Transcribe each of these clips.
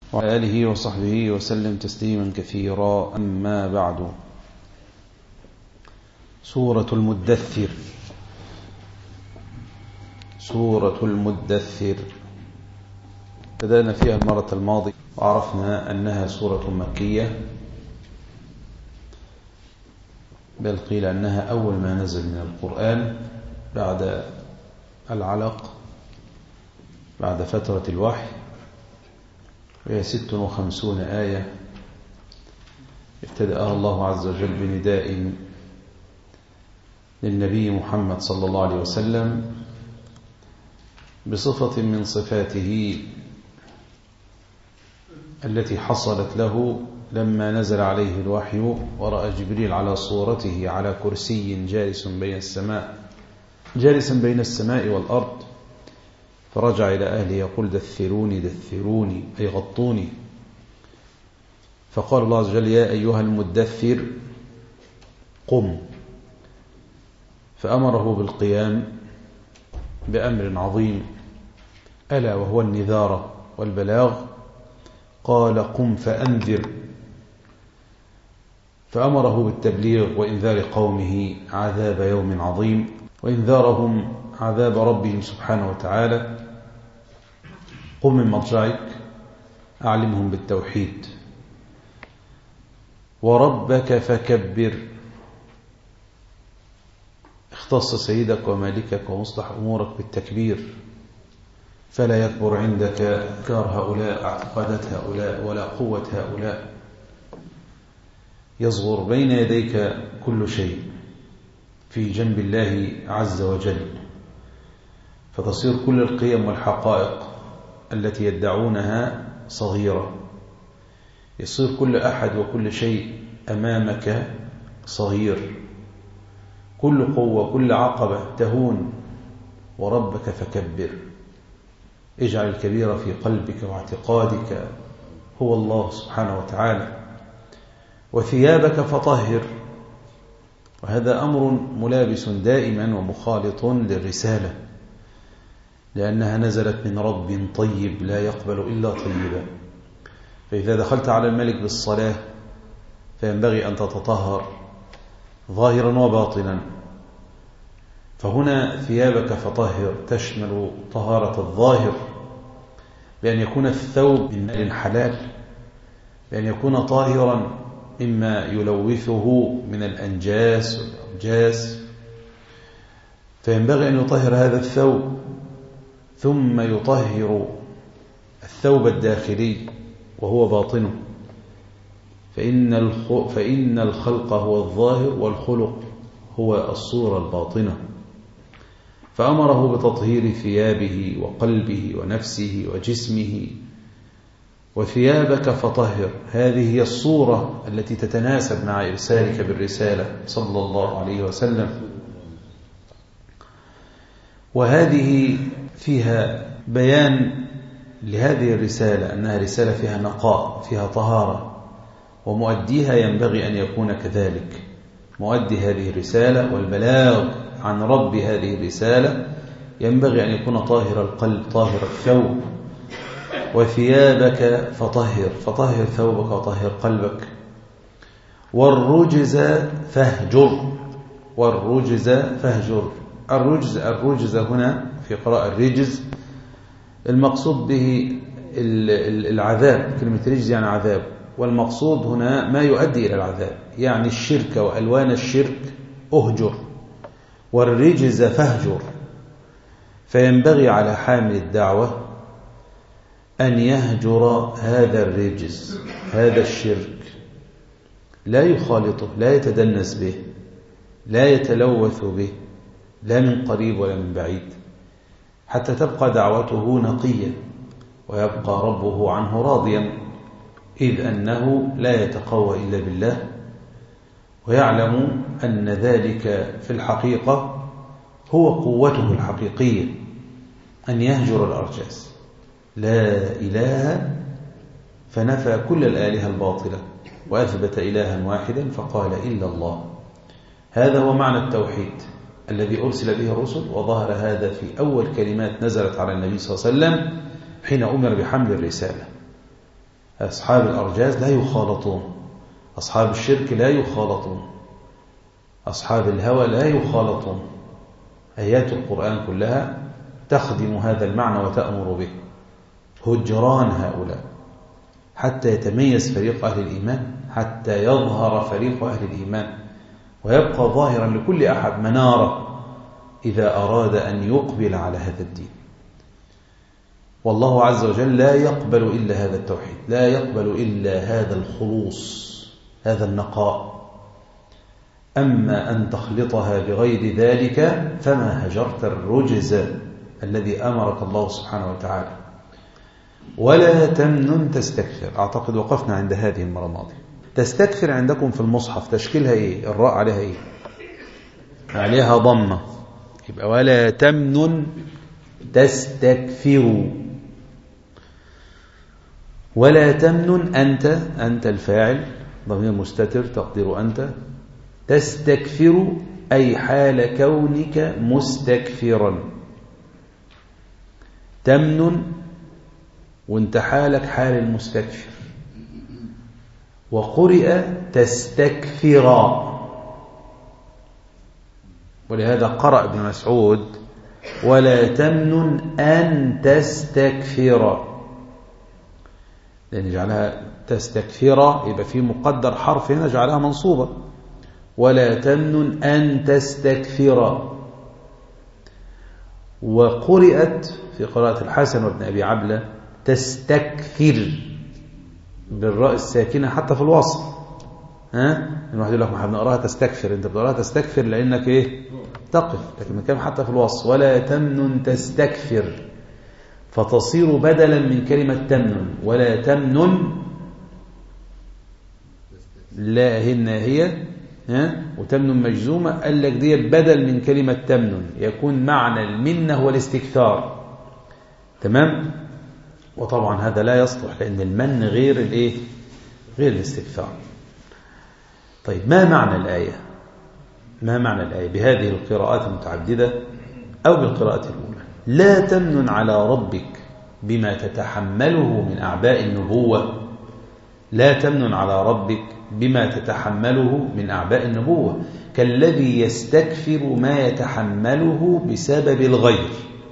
وعلى آله وصحبه وسلم تسليما كثيرا أما بعد سورة المدثر سورة المدثر بدأنا فيها المرة الماضية وعرفنا أنها سورة مكية بل قيل أنها أول ما نزل من القرآن بعد العلق بعد فترة الوحي وهي ست وخمسون آية ابتدأها الله عز وجل بنداء للنبي محمد صلى الله عليه وسلم بصفة من صفاته التي حصلت له لما نزل عليه الوحي ورأى جبريل على صورته على كرسي جالس بين السماء جالسا بين السماء والأرض فرجع إلى أهله يقول دثروني دثروني أي غطوني فقال الله عز وجل يا أيها المدثر قم فأمره بالقيام بأمر عظيم ألا وهو النذارة والبلاغ قال قم فأنذر فأمره بالتبليغ وإنذار قومه عذاب يوم عظيم وإنذارهم عذاب ربهم سبحانه وتعالى قم من مضجعك أعلمهم بالتوحيد وربك فكبر اختص سيدك ومالكك ومصلح أمورك بالتكبير فلا يكبر عندك كار هؤلاء اعتقادات هؤلاء ولا قوة هؤلاء يصغر بين يديك كل شيء في جنب الله عز وجل فتصير كل القيم والحقائق التي يدعونها صغيرة يصير كل أحد وكل شيء أمامك صغير كل قوة كل عقبة تهون وربك فكبر اجعل الكبير في قلبك واعتقادك هو الله سبحانه وتعالى وثيابك فطهر وهذا أمر ملابس دائما ومخالط للرسالة لأنها نزلت من رب طيب لا يقبل إلا طيبا فإذا دخلت على الملك بالصلاة فينبغي أن تتطهر ظاهرا وباطنا فهنا ثيابك فطهر تشمل طهارة الظاهر بأن يكون الثوب من مال حلال بأن يكون طاهرا مما يلوثه من الأنجاس والأرجاس فينبغي أن يطهر هذا الثوب ثم يطهر الثوب الداخلي وهو باطنه فإن, فإن الخلق هو الظاهر والخلق هو الصورة الباطنة فأمره بتطهير ثيابه وقلبه ونفسه وجسمه وثيابك فطهر هذه هي الصورة التي تتناسب مع إرسالك بالرسالة صلى الله عليه وسلم وهذه فيها بيان لهذه الرسالة أنها رسالة فيها نقاء فيها طهارة ومؤديها ينبغي أن يكون كذلك مؤدي هذه الرسالة والبلاغ عن رب هذه الرسالة ينبغي أن يكون طاهر القلب طاهر الثوب وثيابك فطهر فطهر ثوبك وطهر قلبك والرجز فاهجر والرجز فاهجر الرجز الرجز هنا في قراءة الرجز المقصود به العذاب كلمة رجز يعني عذاب والمقصود هنا ما يؤدي إلى العذاب يعني الشرك وألوان الشرك أهجر والرجز فاهجر فينبغي على حامل الدعوة أن يهجر هذا الرجز هذا الشرك لا يخالطه لا يتدنس به لا يتلوث به لا من قريب ولا من بعيد حتى تبقى دعوته نقية ويبقى ربه عنه راضيا إذ أنه لا يتقوى إلا بالله ويعلم أن ذلك في الحقيقة هو قوته الحقيقية أن يهجر الأرجاس لا إله فنفى كل الآلهة الباطلة وأثبت إلها واحدا فقال إلا الله هذا هو معنى التوحيد الذي أرسل به الرسل وظهر هذا في أول كلمات نزلت على النبي صلى الله عليه وسلم حين أمر بحمل الرسالة أصحاب الأرجاز لا يخالطون أصحاب الشرك لا يخالطون أصحاب الهوى لا يخالطون آيات القرآن كلها تخدم هذا المعنى وتأمر به هجران هؤلاء حتى يتميز فريق أهل الإيمان حتى يظهر فريق أهل الإيمان ويبقى ظاهرا لكل أحد منارة إذا أراد أن يقبل على هذا الدين والله عز وجل لا يقبل إلا هذا التوحيد لا يقبل إلا هذا الخلوص هذا النقاء أما أن تخلطها بغير ذلك فما هجرت الرجز الذي أمرك الله سبحانه وتعالى ولا تمنن تستكثر أعتقد وقفنا عند هذه المرة الماضية تستكثر عندكم في المصحف تشكيلها إيه الراء عليها إيه عليها ضمة يبقى ولا تمنن تستكثروا ولا تمنن أنت أنت الفاعل ضمير مستتر تقدير أنت تستكثر أي حال كونك مستكثرا تمن وانت حالك حال المستكثر وقرئ تستكثرا ولهذا قرأ ابن مسعود ولا تمنن أن تستكثر لأن جعلها تستكثر يبقى في مقدر حرف هنا جعلها منصوبة ولا تمنن أن تستكثر وقرئت في قراءة الحسن وابن أبي عبلة تستكثر بالراء الساكنة حتى في الوصف ها الواحد يقول لك ما بنقراها تستكثر انت بتقراها تستكثر لانك ايه تقف لكن كان حتى في الوصف ولا تمنن تستكثر فتصير بدلا من كلمة تمنن ولا تمنن لا هن هي ها وتمن مجزومة قال لك دي بدل من كلمة تمن يكون معنى المنة هو الاستكثار تمام وطبعا هذا لا يصلح لأن المن غير الايه غير الاستكثار طيب ما معنى الآية ما معنى الآية بهذه القراءات المتعددة أو بالقراءة الأولى لا تمن على ربك بما تتحمله من أعباء النبوة لا تمن على ربك بما تتحمله من أعباء النبوة كالذي يستكثر ما يتحمله بسبب الغير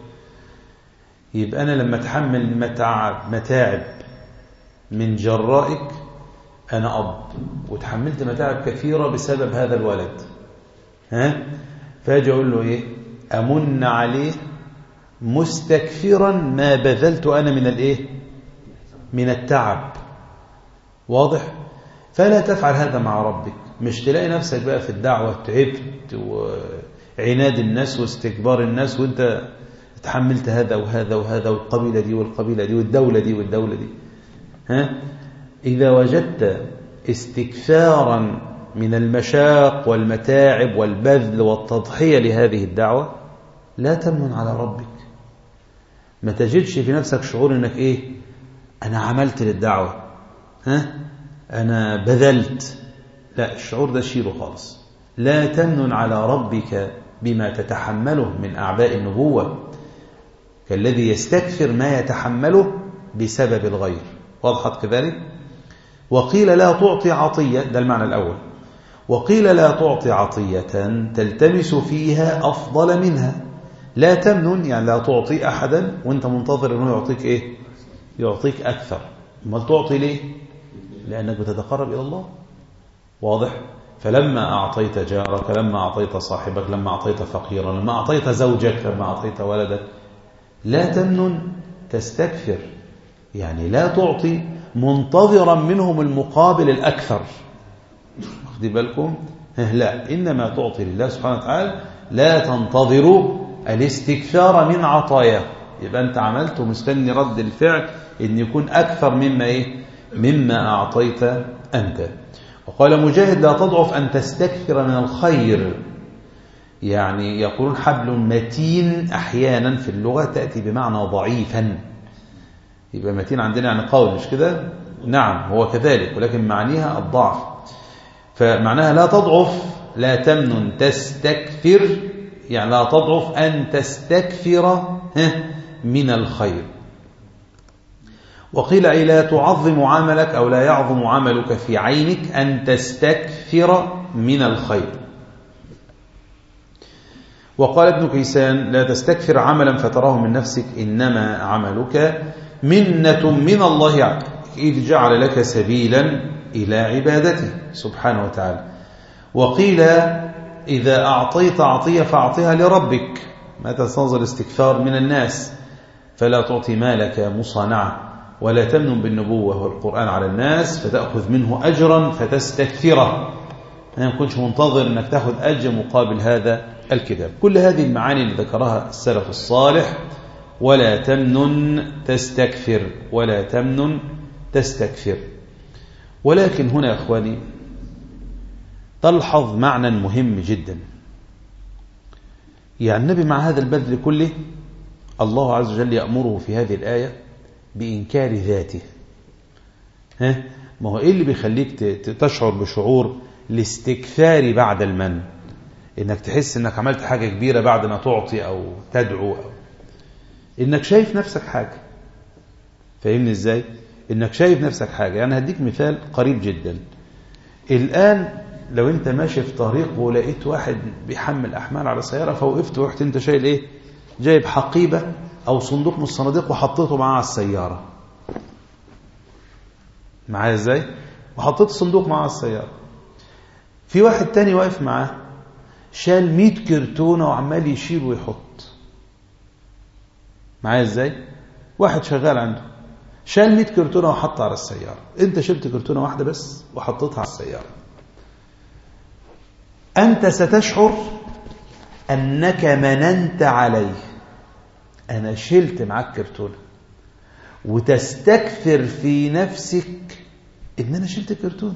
يبقى أنا لما أتحمل متاعب, متاعب من جرائك أنا أب وتحملت متاعب كثيرة بسبب هذا الولد ها فاجي أقول له إيه أمن عليه مستكثرا ما بذلت أنا من الإيه من التعب واضح فلا تفعل هذا مع ربك مش تلاقي نفسك بقى في الدعوة تعبت وعناد الناس واستكبار الناس وانت تحملت هذا وهذا وهذا والقبيلة دي والقبيلة دي والدولة دي والدولة دي ها إذا وجدت استكثارا من المشاق والمتاعب والبذل والتضحية لهذه الدعوة لا تمن على ربك ما تجدش في نفسك شعور انك ايه انا عملت للدعوة ها أنا بذلت لا الشعور ده شيله خالص لا تمنن على ربك بما تتحمله من أعباء النبوة كالذي يستكثر ما يتحمله بسبب الغير وضحت كذلك وقيل لا تعطي عطية ده المعنى الأول وقيل لا تعطي عطية تلتمس فيها أفضل منها لا تمنن يعني لا تعطي أحدا وانت منتظر أنه يعطيك إيه يعطيك أكثر ما تعطي ليه لأنك بتتقرب إلى الله واضح فلما أعطيت جارك لما أعطيت صاحبك لما أعطيت فقيرا لما أعطيت زوجك لما أعطيت ولدك لا تمنن تستكثر يعني لا تعطي منتظرا منهم المقابل الأكثر واخدي بالكم لا إنما تعطي لله سبحانه وتعالى لا تنتظر الاستكثار من عطاياه يبقى أنت عملت ومستني رد الفعل إن يكون أكثر مما إيه مما أعطيت أنت وقال مجاهد لا تضعف أن تستكثر من الخير يعني يقولون حبل متين أحيانا في اللغة تأتي بمعنى ضعيفا يبقى متين عندنا يعني قول مش كده نعم هو كذلك ولكن معنيها الضعف فمعناها لا تضعف لا تمنن تستكثر يعني لا تضعف أن تستكثر من الخير وقيل أي لا تعظم عملك أو لا يعظم عملك في عينك أن تستكثر من الخير وقال ابن كيسان لا تستكثر عملا فتراه من نفسك إنما عملك منة من الله إذ جعل لك سبيلا إلى عبادته سبحانه وتعالى وقيل إذا أعطيت عطية فأعطيها لربك ما تستنظر استكثار من الناس فلا تعطي مالك مصانعة ولا تمنن بالنبوة والقرآن على الناس فتأخذ منه أجرا فتستكثره ما يكونش منتظر أنك تأخذ أجر مقابل هذا الكتاب كل هذه المعاني اللي ذكرها السلف الصالح ولا تمنن تستكثر ولا تمنن تستكثر ولكن هنا يا أخواني تلحظ معنى مهم جدا يعني النبي مع هذا البذل كله الله عز وجل يأمره في هذه الآية بإنكار ذاته ها ما هو إيه اللي بيخليك تشعر بشعور الاستكثار بعد المن إنك تحس إنك عملت حاجة كبيرة بعد ما تعطي أو تدعو أو إنك شايف نفسك حاجة فاهمني إزاي إنك شايف نفسك حاجة يعني هديك مثال قريب جدا الآن لو انت ماشي في طريق ولقيت واحد بيحمل احمال على سياره فوقفت ورحت انت شايل ايه جايب حقيبه او صندوق من الصناديق وحطيته معاه على السياره معايا ازاي وحطيت الصندوق معاه على السياره في واحد تاني واقف معاه شال 100 كرتونه وعمال يشيل ويحط معايا ازاي واحد شغال عنده شال 100 كرتونه وحط على السياره انت شلت كرتونه واحده بس وحطيتها على السياره أنت ستشعر أنك مننت عليه أنا شلت معاك كرتونة وتستكثر في نفسك إن أنا شلت كرتونة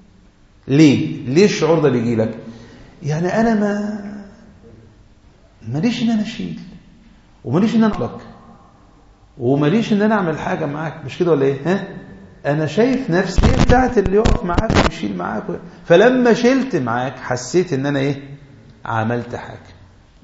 ليه؟ ليه الشعور ده بيجي لك؟ يعني أنا ما ماليش إن أنا أشيل وماليش إن أنا أطلق وماليش إن أنا أعمل حاجة معاك مش كده ولا إيه؟ ها؟ انا شايف نفسي بتاعت اللي يقف معاك ويشيل معاك فلما شلت معاك حسيت ان انا ايه عملت حاجة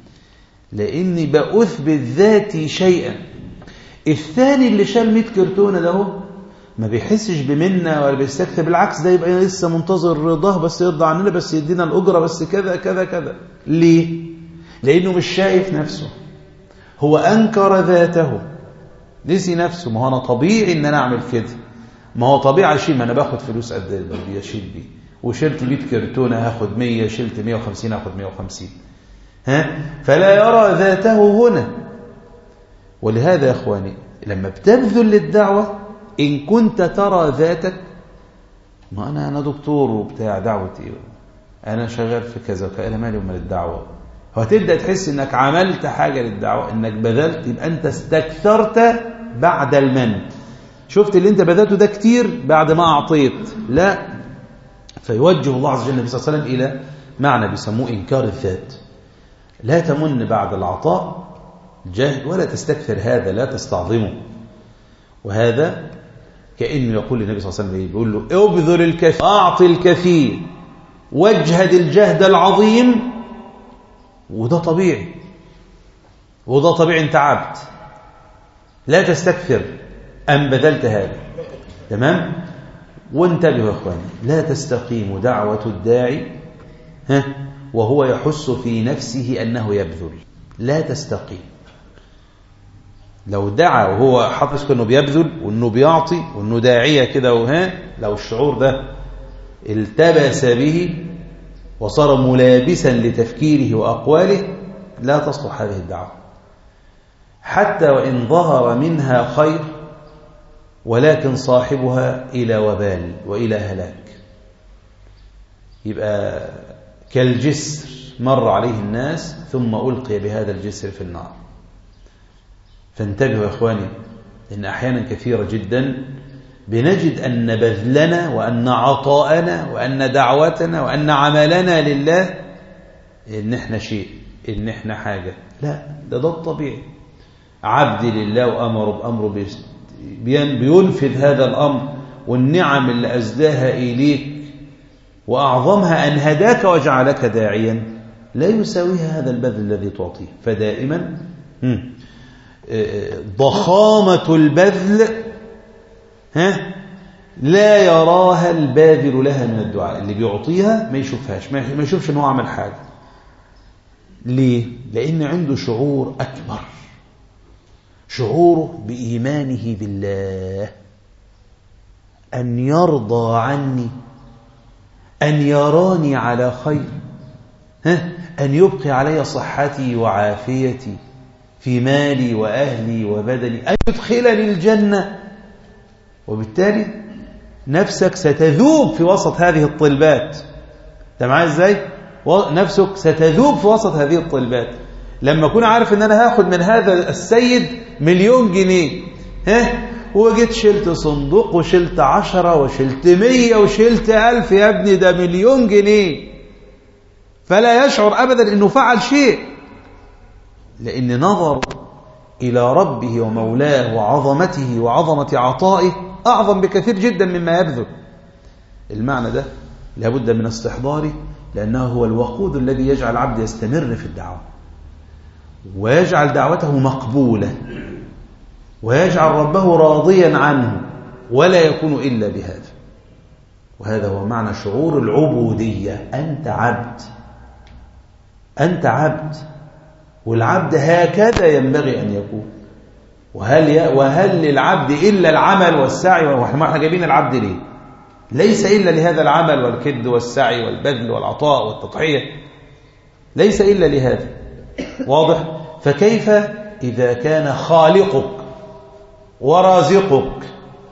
لاني باثبت ذاتي شيئا الثاني اللي شال 100 كرتونة ده هو ما بيحسش بمنا ولا بيستكثر بالعكس ده يبقى لسه منتظر رضاه بس يرضى عننا بس يدينا الاجره بس كذا كذا كذا ليه لانه مش شايف نفسه هو انكر ذاته نسي نفسه ما هو انا طبيعي ان انا اعمل كده ما هو طبيعي اشيل ما انا باخد فلوس قد ايه اشيل بيه وشلت 100 كرتونه هاخد 100 شلت 150 هاخد 150 ها فلا يرى ذاته هنا ولهذا يا اخواني لما بتبذل للدعوه ان كنت ترى ذاتك ما انا انا دكتور وبتاع دعوتي انا شغال في كذا وكذا انا مالي ومال الدعوه وهتبدا تحس انك عملت حاجه للدعوه انك بذلت يبقى انت استكثرت بعد المن شفت اللي انت بذلته ده كتير بعد ما اعطيت لا فيوجه الله عز وجل النبي صلى الله عليه وسلم الى معنى بيسموه انكار الذات لا تمن بعد العطاء جاهد ولا تستكثر هذا لا تستعظمه وهذا كانه يقول للنبي صلى الله عليه وسلم بيقول له ابذل الكثير اعطي الكثير واجهد الجهد العظيم وده طبيعي وده طبيعي انت عبد لا تستكثر أم بذلت هذا تمام وانتبهوا يا اخواني لا تستقيم دعوة الداعي ها وهو يحس في نفسه أنه يبذل لا تستقيم لو دعا وهو حافظ انه بيبذل وانه بيعطي وانه داعيه كده وها لو الشعور ده التبس به وصار ملابسا لتفكيره واقواله لا تصلح هذه الدعوه حتى وان ظهر منها خير ولكن صاحبها إلى وبال وإلى هلاك يبقى كالجسر مر عليه الناس ثم ألقي بهذا الجسر في النار فانتبهوا يا إخواني إن أحيانا كثيرة جدا بنجد أن بذلنا وأن عطاءنا وأن دعوتنا وأن عملنا لله إن إحنا شيء إن إحنا حاجة لا ده ده الطبيعي عبد لله وأمر بأمره بينفذ هذا الأمر والنعم اللي أزداها إليك وأعظمها أن هداك وجعلك داعيا لا يساويها هذا البذل الذي تعطيه فدائما ضخامة البذل ها لا يراها الباذل لها من الدعاء اللي بيعطيها ما يشوفهاش ما يشوفش ان هو عمل حاجة ليه؟ لأن عنده شعور أكبر شعوره بإيمانه بالله أن يرضى عني أن يراني على خير ها؟ أن يبقي علي صحتي وعافيتي في مالي وأهلي وبدني أن يدخلني الجنة وبالتالي نفسك ستذوب في وسط هذه الطلبات انت معايا ازاي نفسك ستذوب في وسط هذه الطلبات لما اكون عارف ان انا هاخد من هذا السيد مليون جنيه ها وجيت شلت صندوق وشلت عشرة وشلت مية وشلت ألف يا ابني ده مليون جنيه فلا يشعر أبدا أنه فعل شيء لأن نظر إلى ربه ومولاه وعظمته وعظمة عطائه أعظم بكثير جدا مما يبذل المعنى ده لابد من استحضاره لأنه هو الوقود الذي يجعل العبد يستمر في الدعوة ويجعل دعوته مقبولة ويجعل ربه راضيا عنه ولا يكون إلا بهذا وهذا هو معنى شعور العبودية أنت عبد أنت عبد والعبد هكذا ينبغي أن يكون وهل ي... وهل للعبد إلا العمل والسعي واحنا احنا جايبين العبد ليه ليس إلا لهذا العمل والكد والسعي والبذل والعطاء والتضحية ليس إلا لهذا واضح فكيف إذا كان خالقك ورازقك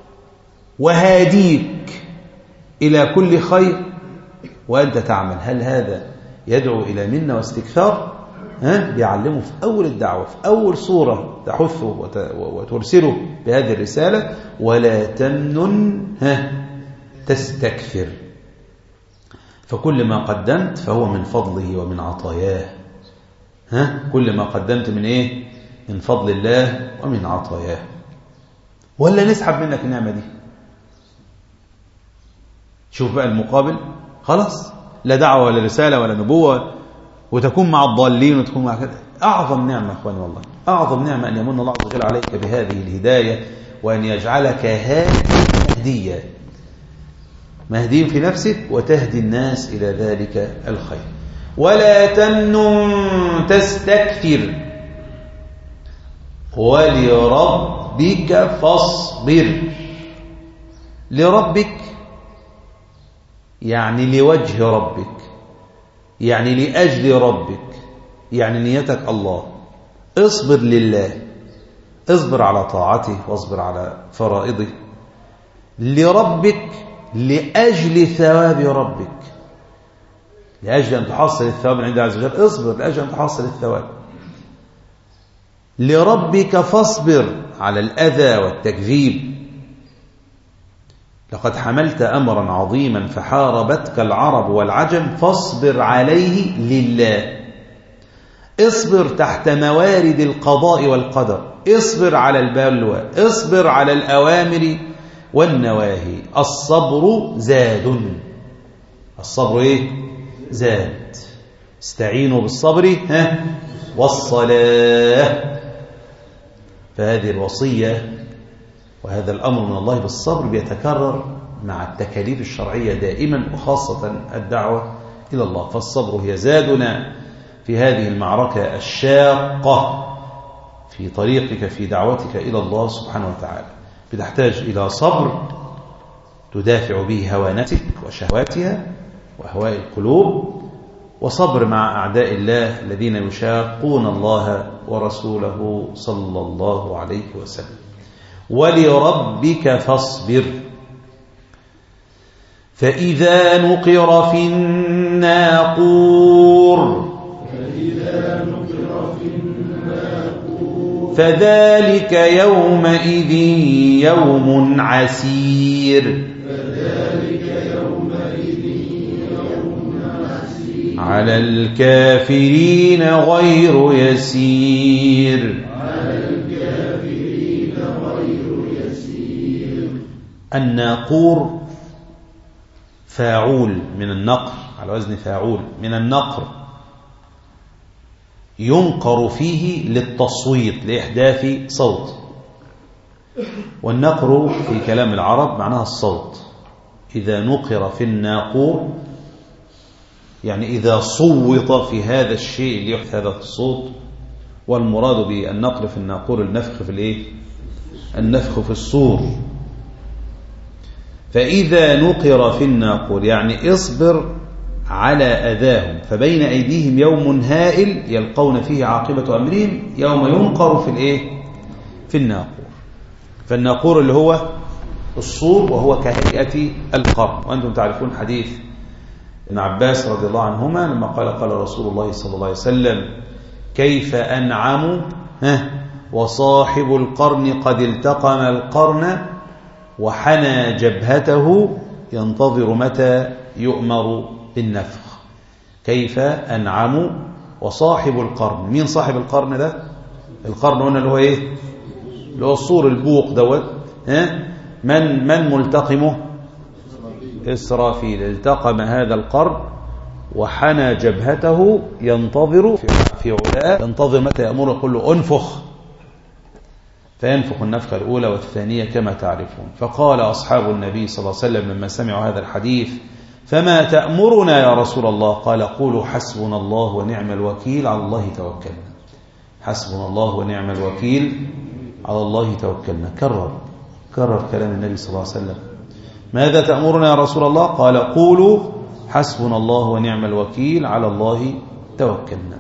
وهاديك إلى كل خير وأنت تعمل هل هذا يدعو إلى منة واستكثار ها بيعلمه في أول الدعوة في أول صورة تحثه وترسله بهذه الرسالة ولا تمنن ها تستكثر فكل ما قدمت فهو من فضله ومن عطاياه ها كل ما قدمت من ايه من فضل الله ومن عطاياه ولا نسحب منك النعمة دي شوف بقى المقابل خلاص لا دعوة ولا رسالة ولا نبوة وتكون مع الضالين وتكون مع كذا أعظم نعمة أخواني والله أعظم نعمة أن يمن الله عز وجل عليك بهذه الهداية وأن يجعلك هادي مهديا مهدي في نفسك وتهدي الناس إلى ذلك الخير ولا تمنن تستكثر ولربك فاصبر لربك يعني لوجه ربك يعني لأجل ربك يعني نيتك الله اصبر لله اصبر على طاعته واصبر على فرائضه لربك لأجل ثواب ربك لأجل أن تحصل الثواب من عند عز وجل اصبر لأجل أن تحصل الثواب لربك فاصبر على الأذى والتكذيب لقد حملت أمرا عظيما فحاربتك العرب والعجم فاصبر عليه لله اصبر تحت موارد القضاء والقدر اصبر على البلوى اصبر على الأوامر والنواهي الصبر زاد الصبر ايه زاد استعينوا بالصبر ها والصلاة فهذه الوصية وهذا الأمر من الله بالصبر بيتكرر مع التكاليف الشرعية دائما وخاصة الدعوة إلى الله فالصبر هي زادنا في هذه المعركة الشاقة في طريقك في دعوتك إلى الله سبحانه وتعالى بتحتاج إلى صبر تدافع به هوانتك وشهواتها وأهواء القلوب وصبر مع أعداء الله الذين يشاقون الله ورسوله صلى الله عليه وسلم ولربك فاصبر فإذا نقر في الناقور فذلك يومئذ يوم عسير على الكافرين غير يسير الناقور فاعول من النقر على وزن فاعول من النقر ينقر فيه للتصويت لإحداث صوت والنقر في كلام العرب معناها الصوت إذا نقر في الناقور يعني إذا صوت في هذا الشيء اللي يحدث هذا الصوت والمراد بالنقر في الناقور النفخ في الايه النفخ في الصور فإذا نقر في الناقور يعني اصبر على أذاهم فبين أيديهم يوم هائل يلقون فيه عاقبة أمرهم يوم ينقر في الإيه في الناقور فالناقور اللي هو الصور وهو كهيئة القرن وأنتم تعرفون حديث ابن عباس رضي الله عنهما لما قال قال رسول الله صلى الله عليه وسلم كيف أنعم ها وصاحب القرن قد التقم القرن وحنى جبهته ينتظر متى يؤمر بالنفخ كيف أنعم وصاحب القرن مين صاحب القرن ده القرن هنا اللي هو ايه اللي هو الصور البوق دوت ها من من ملتقمه إسرافيل التقم هذا القرن وحنى جبهته ينتظر في علاء ينتظر متى يأمر يقول له انفخ فينفخ النفخة الأولى والثانية كما تعرفون فقال أصحاب النبي صلى الله عليه وسلم لما سمعوا هذا الحديث فما تأمرنا يا رسول الله قال قولوا حسبنا الله ونعم الوكيل على الله توكلنا حسبنا الله ونعم الوكيل على الله توكلنا كرر كرر كلام النبي صلى الله عليه وسلم ماذا تأمرنا يا رسول الله قال قولوا حسبنا الله ونعم الوكيل على الله توكلنا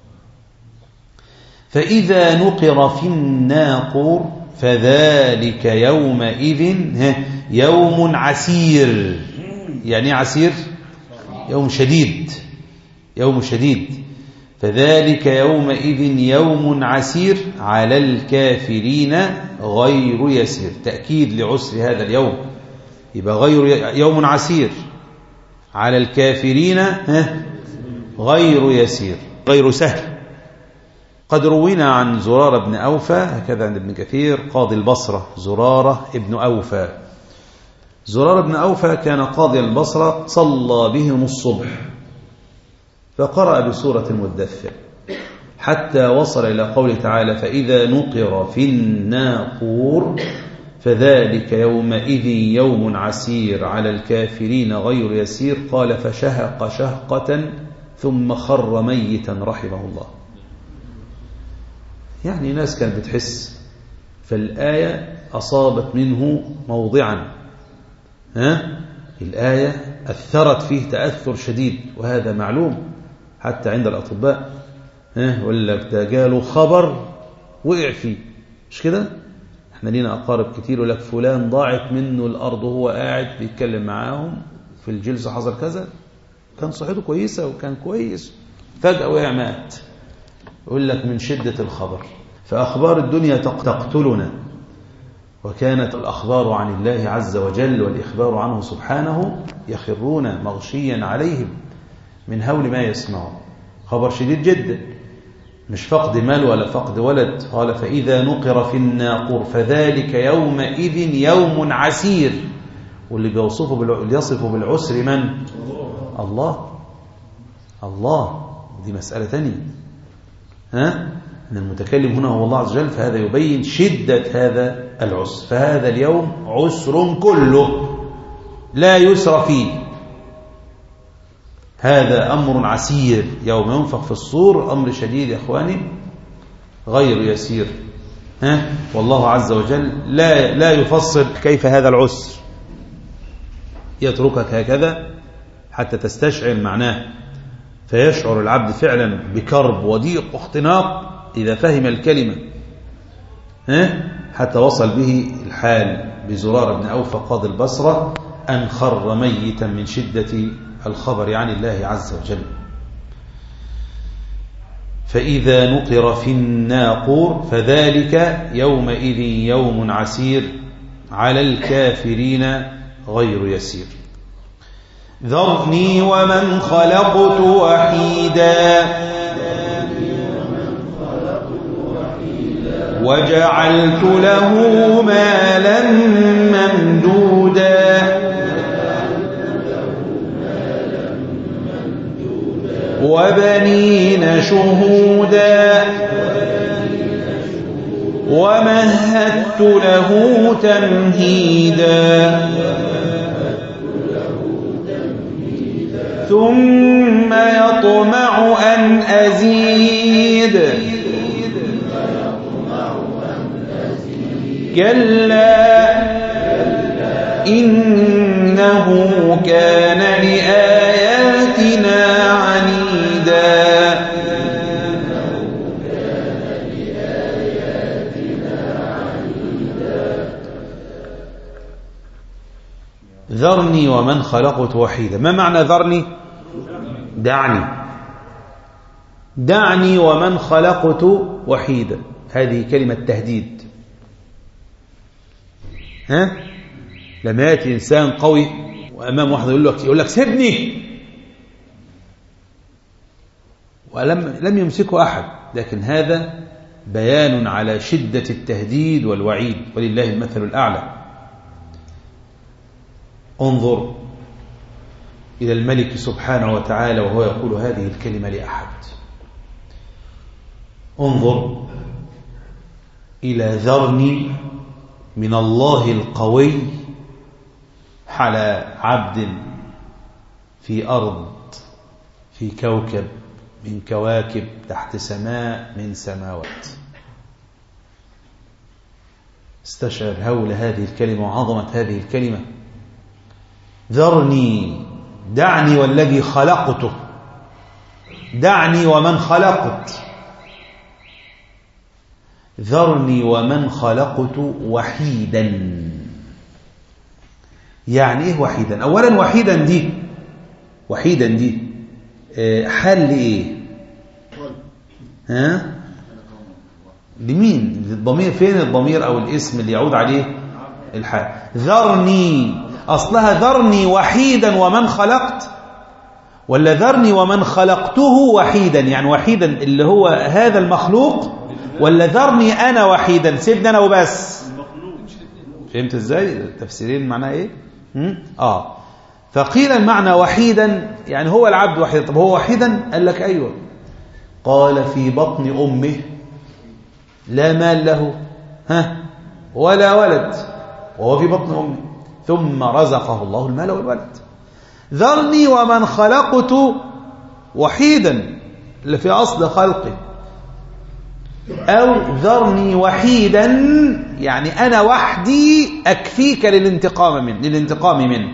فإذا نقر في الناقور فذلك يومئذ يوم عسير يعني عسير يوم شديد يوم شديد فذلك يومئذ يوم عسير على الكافرين غير يسير تأكيد لعسر هذا اليوم يبقى غير يوم عسير على الكافرين غير يسير غير سهل قد روينا عن زرارة بن أوفى هكذا عند ابن كثير قاضي البصرة زرارة ابن أوفى زرارة بن أوفى كان قاضي البصرة صلى بهم الصبح فقرأ بسورة المدثر حتى وصل إلى قوله تعالى فإذا نقر في الناقور فذلك يومئذ يوم عسير على الكافرين غير يسير قال فشهق شهقة ثم خر ميتا رحمه الله يعني ناس كانت بتحس فالآية أصابت منه موضعا ها الآية أثرت فيه تأثر شديد وهذا معلوم حتى عند الأطباء ها ولا ده جاله خبر وقع فيه مش كده احنا لينا أقارب كتير يقول لك فلان ضاعت منه الأرض وهو قاعد بيتكلم معاهم في الجلسة حصل كذا كان صحته كويسة وكان كويس فجأة وقع مات يقول لك من شدة الخبر فأخبار الدنيا تقتلنا وكانت الأخبار عن الله عز وجل والإخبار عنه سبحانه يخرون مغشيا عليهم من هول ما يسمعون خبر شديد جدا مش فقد مال ولا فقد ولد قال فإذا نقر في الناقور فذلك يومئذ يوم عسير واللي بيوصفه بالع... اللي يصفه بالعسر من الله الله دي مسألة تانية ها أن المتكلم هنا هو الله عز وجل فهذا يبين شدة هذا العسر فهذا اليوم عسر كله لا يسر فيه هذا أمر عسير يوم ينفخ في الصور أمر شديد يا إخواني غير يسير ها والله عز وجل لا لا يفصل كيف هذا العسر يتركك هكذا حتى تستشعر معناه فيشعر العبد فعلا بكرب وضيق واختناق إذا فهم الكلمة ها حتى وصل به الحال بزرار بن أوفى قاضي البصرة أن خر ميتا من شدة الخبر عن الله عز وجل فإذا نقر في الناقور فذلك يومئذ يوم عسير على الكافرين غير يسير ذرني ومن خلقت وحيدا وجعلت له مالا ممدودا وبنين شهودا ومهدت له تمهيدا ثم يطمع أن أزيد كلا إنه كان لآياتنا عنيدا ذرني ومن خلقت وحيدا ما معنى ذرني دعني دعني ومن خلقت وحيدا هذه كلمة تهديد ها لما يأتي إنسان قوي وأمام واحد يقول لك يقول لك سيبني ولم لم يمسكه أحد لكن هذا بيان على شدة التهديد والوعيد ولله المثل الأعلى انظر إلى الملك سبحانه وتعالى وهو يقول هذه الكلمة لأحد انظر إلى ذرني من الله القوي على عبد في أرض في كوكب من كواكب تحت سماء من سماوات استشعر هول هذه الكلمة وعظمة هذه الكلمة ذرني دعني والذي خلقته دعني ومن خلقت ذرني ومن خلقت وحيدا يعني ايه وحيدا اولا وحيدا دي وحيدا دي حال لايه ها لمين الضمير فين الضمير او الاسم اللي يعود عليه الحال ذرني اصلها ذرني وحيدا ومن خلقت ولا ذرني ومن خلقته وحيدا يعني وحيدا اللي هو هذا المخلوق ولا ذرني انا وحيدا سيبني انا وبس فهمت ازاي التفسيرين معناها ايه اه فقيل المعنى وحيدا يعني هو العبد وحيدا طب هو وحيدا قال لك ايوه قال في بطن امه لا مال له ها ولا ولد وهو في بطن امه ثم رزقه الله المال والولد ذرني ومن خلقت وحيدا اللي في اصل خلقه أو ذرني وحيدا يعني أنا وحدي أكفيك للانتقام من للانتقام منه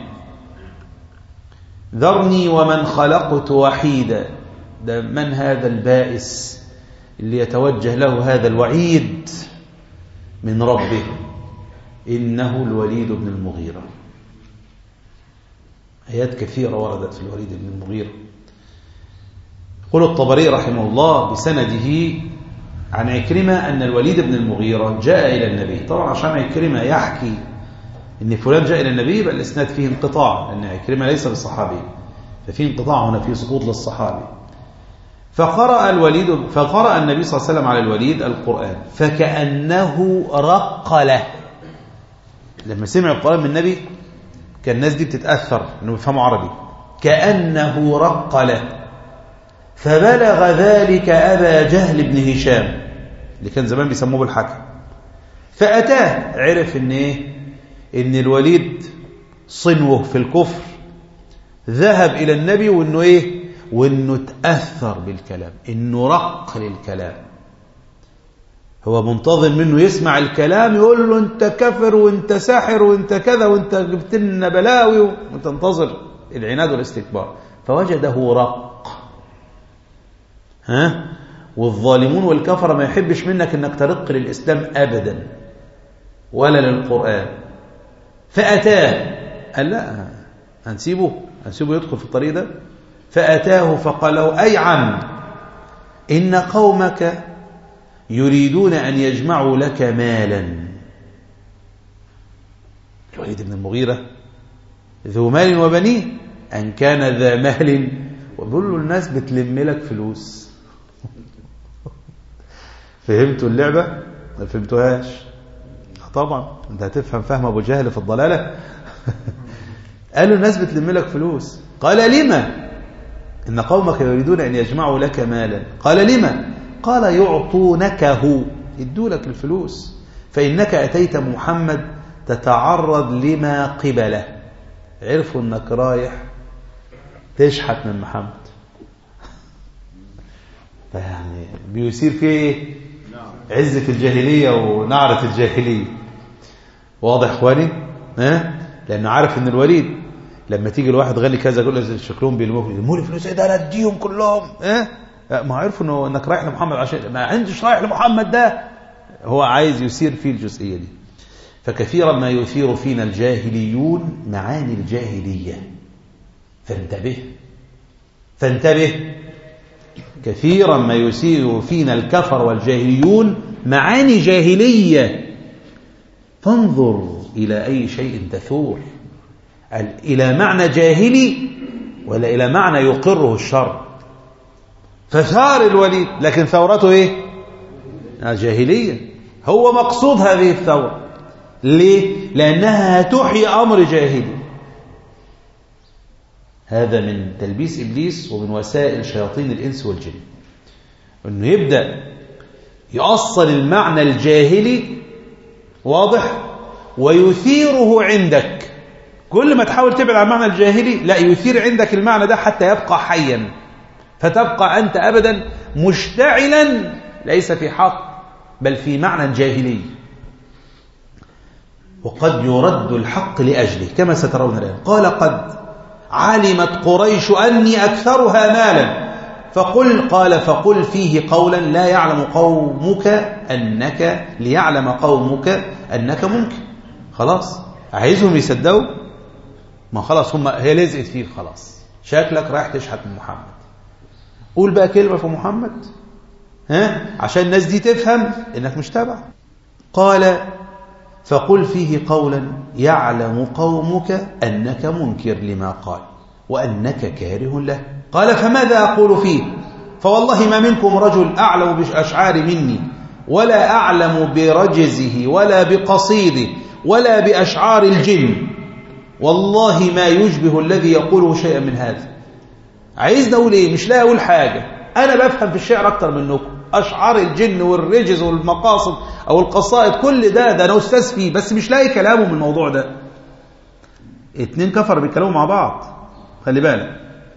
ذرني ومن خلقت وحيدا ده من هذا البائس اللي يتوجه له هذا الوعيد من ربه إنه الوليد بن المغيرة آيات كثيرة وردت في الوليد بن المغيرة يقول الطبري رحمه الله بسنده عن عكرمة أن الوليد بن المغيرة جاء إلى النبي طبعا عشان عكرمة يحكي أن فلان جاء إلى النبي يبقى الإسناد فيه انقطاع لأن عكرمة ليس بصحابي ففي انقطاع هنا في سقوط للصحابي فقرأ الوليد فقرأ النبي صلى الله عليه وسلم على الوليد القرآن فكأنه رق له لما سمع القرآن من النبي كان الناس دي بتتأثر انه بيفهموا عربي كأنه رق له فبلغ ذلك أبا جهل بن هشام اللي كان زمان بيسموه بالحكم فأتاه عرف ان ايه ان الوليد صنوه في الكفر ذهب إلى النبي وانه ايه وانه تأثر بالكلام انه رق للكلام هو منتظر منه يسمع الكلام يقول له انت كفر وانت ساحر وانت كذا وانت جبت لنا بلاوي وتنتظر العناد والاستكبار فوجده رق ها والظالمون والكفر ما يحبش منك انك ترق للاسلام ابدا ولا للقران فاتاه قال لا هنسيبه هنسيبه يدخل في الطريق ده فاتاه فقال له اي عم ان قومك يريدون ان يجمعوا لك مالا الوليد بن المغيره ذو مال وبنين ان كان ذا مال وبيقول له الناس بتلم لك فلوس فهمتوا اللعبة؟ ما فهمتوهاش طبعا انت هتفهم فهم ابو جهل في الضلالة قالوا الناس بتلم لك فلوس قال لما ان قومك يريدون ان يجمعوا لك مالا قال لما قال يعطونكه يدولك الفلوس فإنك أتيت محمد تتعرض لما قبله عرفوا أنك رايح تشحت من محمد فيعني بيثير فيه ايه عزة الجاهلية ونعرة الجاهلية واضح اخواني ها لانه عارف ان الوليد لما تيجي الواحد غني كذا يقول له شكلهم بيلموه يلموا لي فلوس ايه ده انا اديهم كلهم ها ما عرفوا انه انك رايح لمحمد عشان ما عندش رايح لمحمد ده هو عايز يثير فيه الجزئيه دي فكثيرا ما يثير فينا الجاهليون معاني الجاهليه فانتبه فانتبه كثيرا ما يثير فينا الكفر والجاهليون معاني جاهليه فانظر الى اي شيء تثور الى معنى جاهلي ولا الى معنى يقره الشر فثار الوليد لكن ثورته ايه جاهليه هو مقصود هذه الثوره ليه لانها تحيي امر جاهلي هذا من تلبيس ابليس ومن وسائل شياطين الانس والجن انه يبدا يأصل المعنى الجاهلي واضح ويثيره عندك كل ما تحاول تبعد عن المعنى الجاهلي لا يثير عندك المعنى ده حتى يبقى حيا فتبقى أنت أبدا مشتعلا ليس في حق بل في معنى جاهلي وقد يرد الحق لأجله كما سترون الآن قال قد علمت قريش أني أكثرها مالا فقل قال فقل فيه قولا لا يعلم قومك أنك ليعلم قومك أنك ممكن خلاص عايزهم يصدقوا ما خلاص هم هي لزقت فيه خلاص شكلك رايح تشحت من محمد قول بقى كلمة في محمد ها عشان الناس دي تفهم انك مش تابع قال فقل فيه قولا يعلم قومك أنك منكر لما قال وأنك كاره له قال فماذا أقول فيه فوالله ما منكم رجل أعلم بأشعار مني ولا أعلم برجزه ولا بقصيده ولا بأشعار الجن والله ما يشبه الذي يقوله شيئا من هذا عايزنا أقول إيه مش لا أقول حاجة أنا بفهم في الشعر أكتر منكم أشعار الجن والرجز والمقاصد أو القصائد كل ده ده أنا أستاذ فيه بس مش لاقي كلامه من الموضوع ده اتنين كفر بيتكلموا مع بعض خلي بالك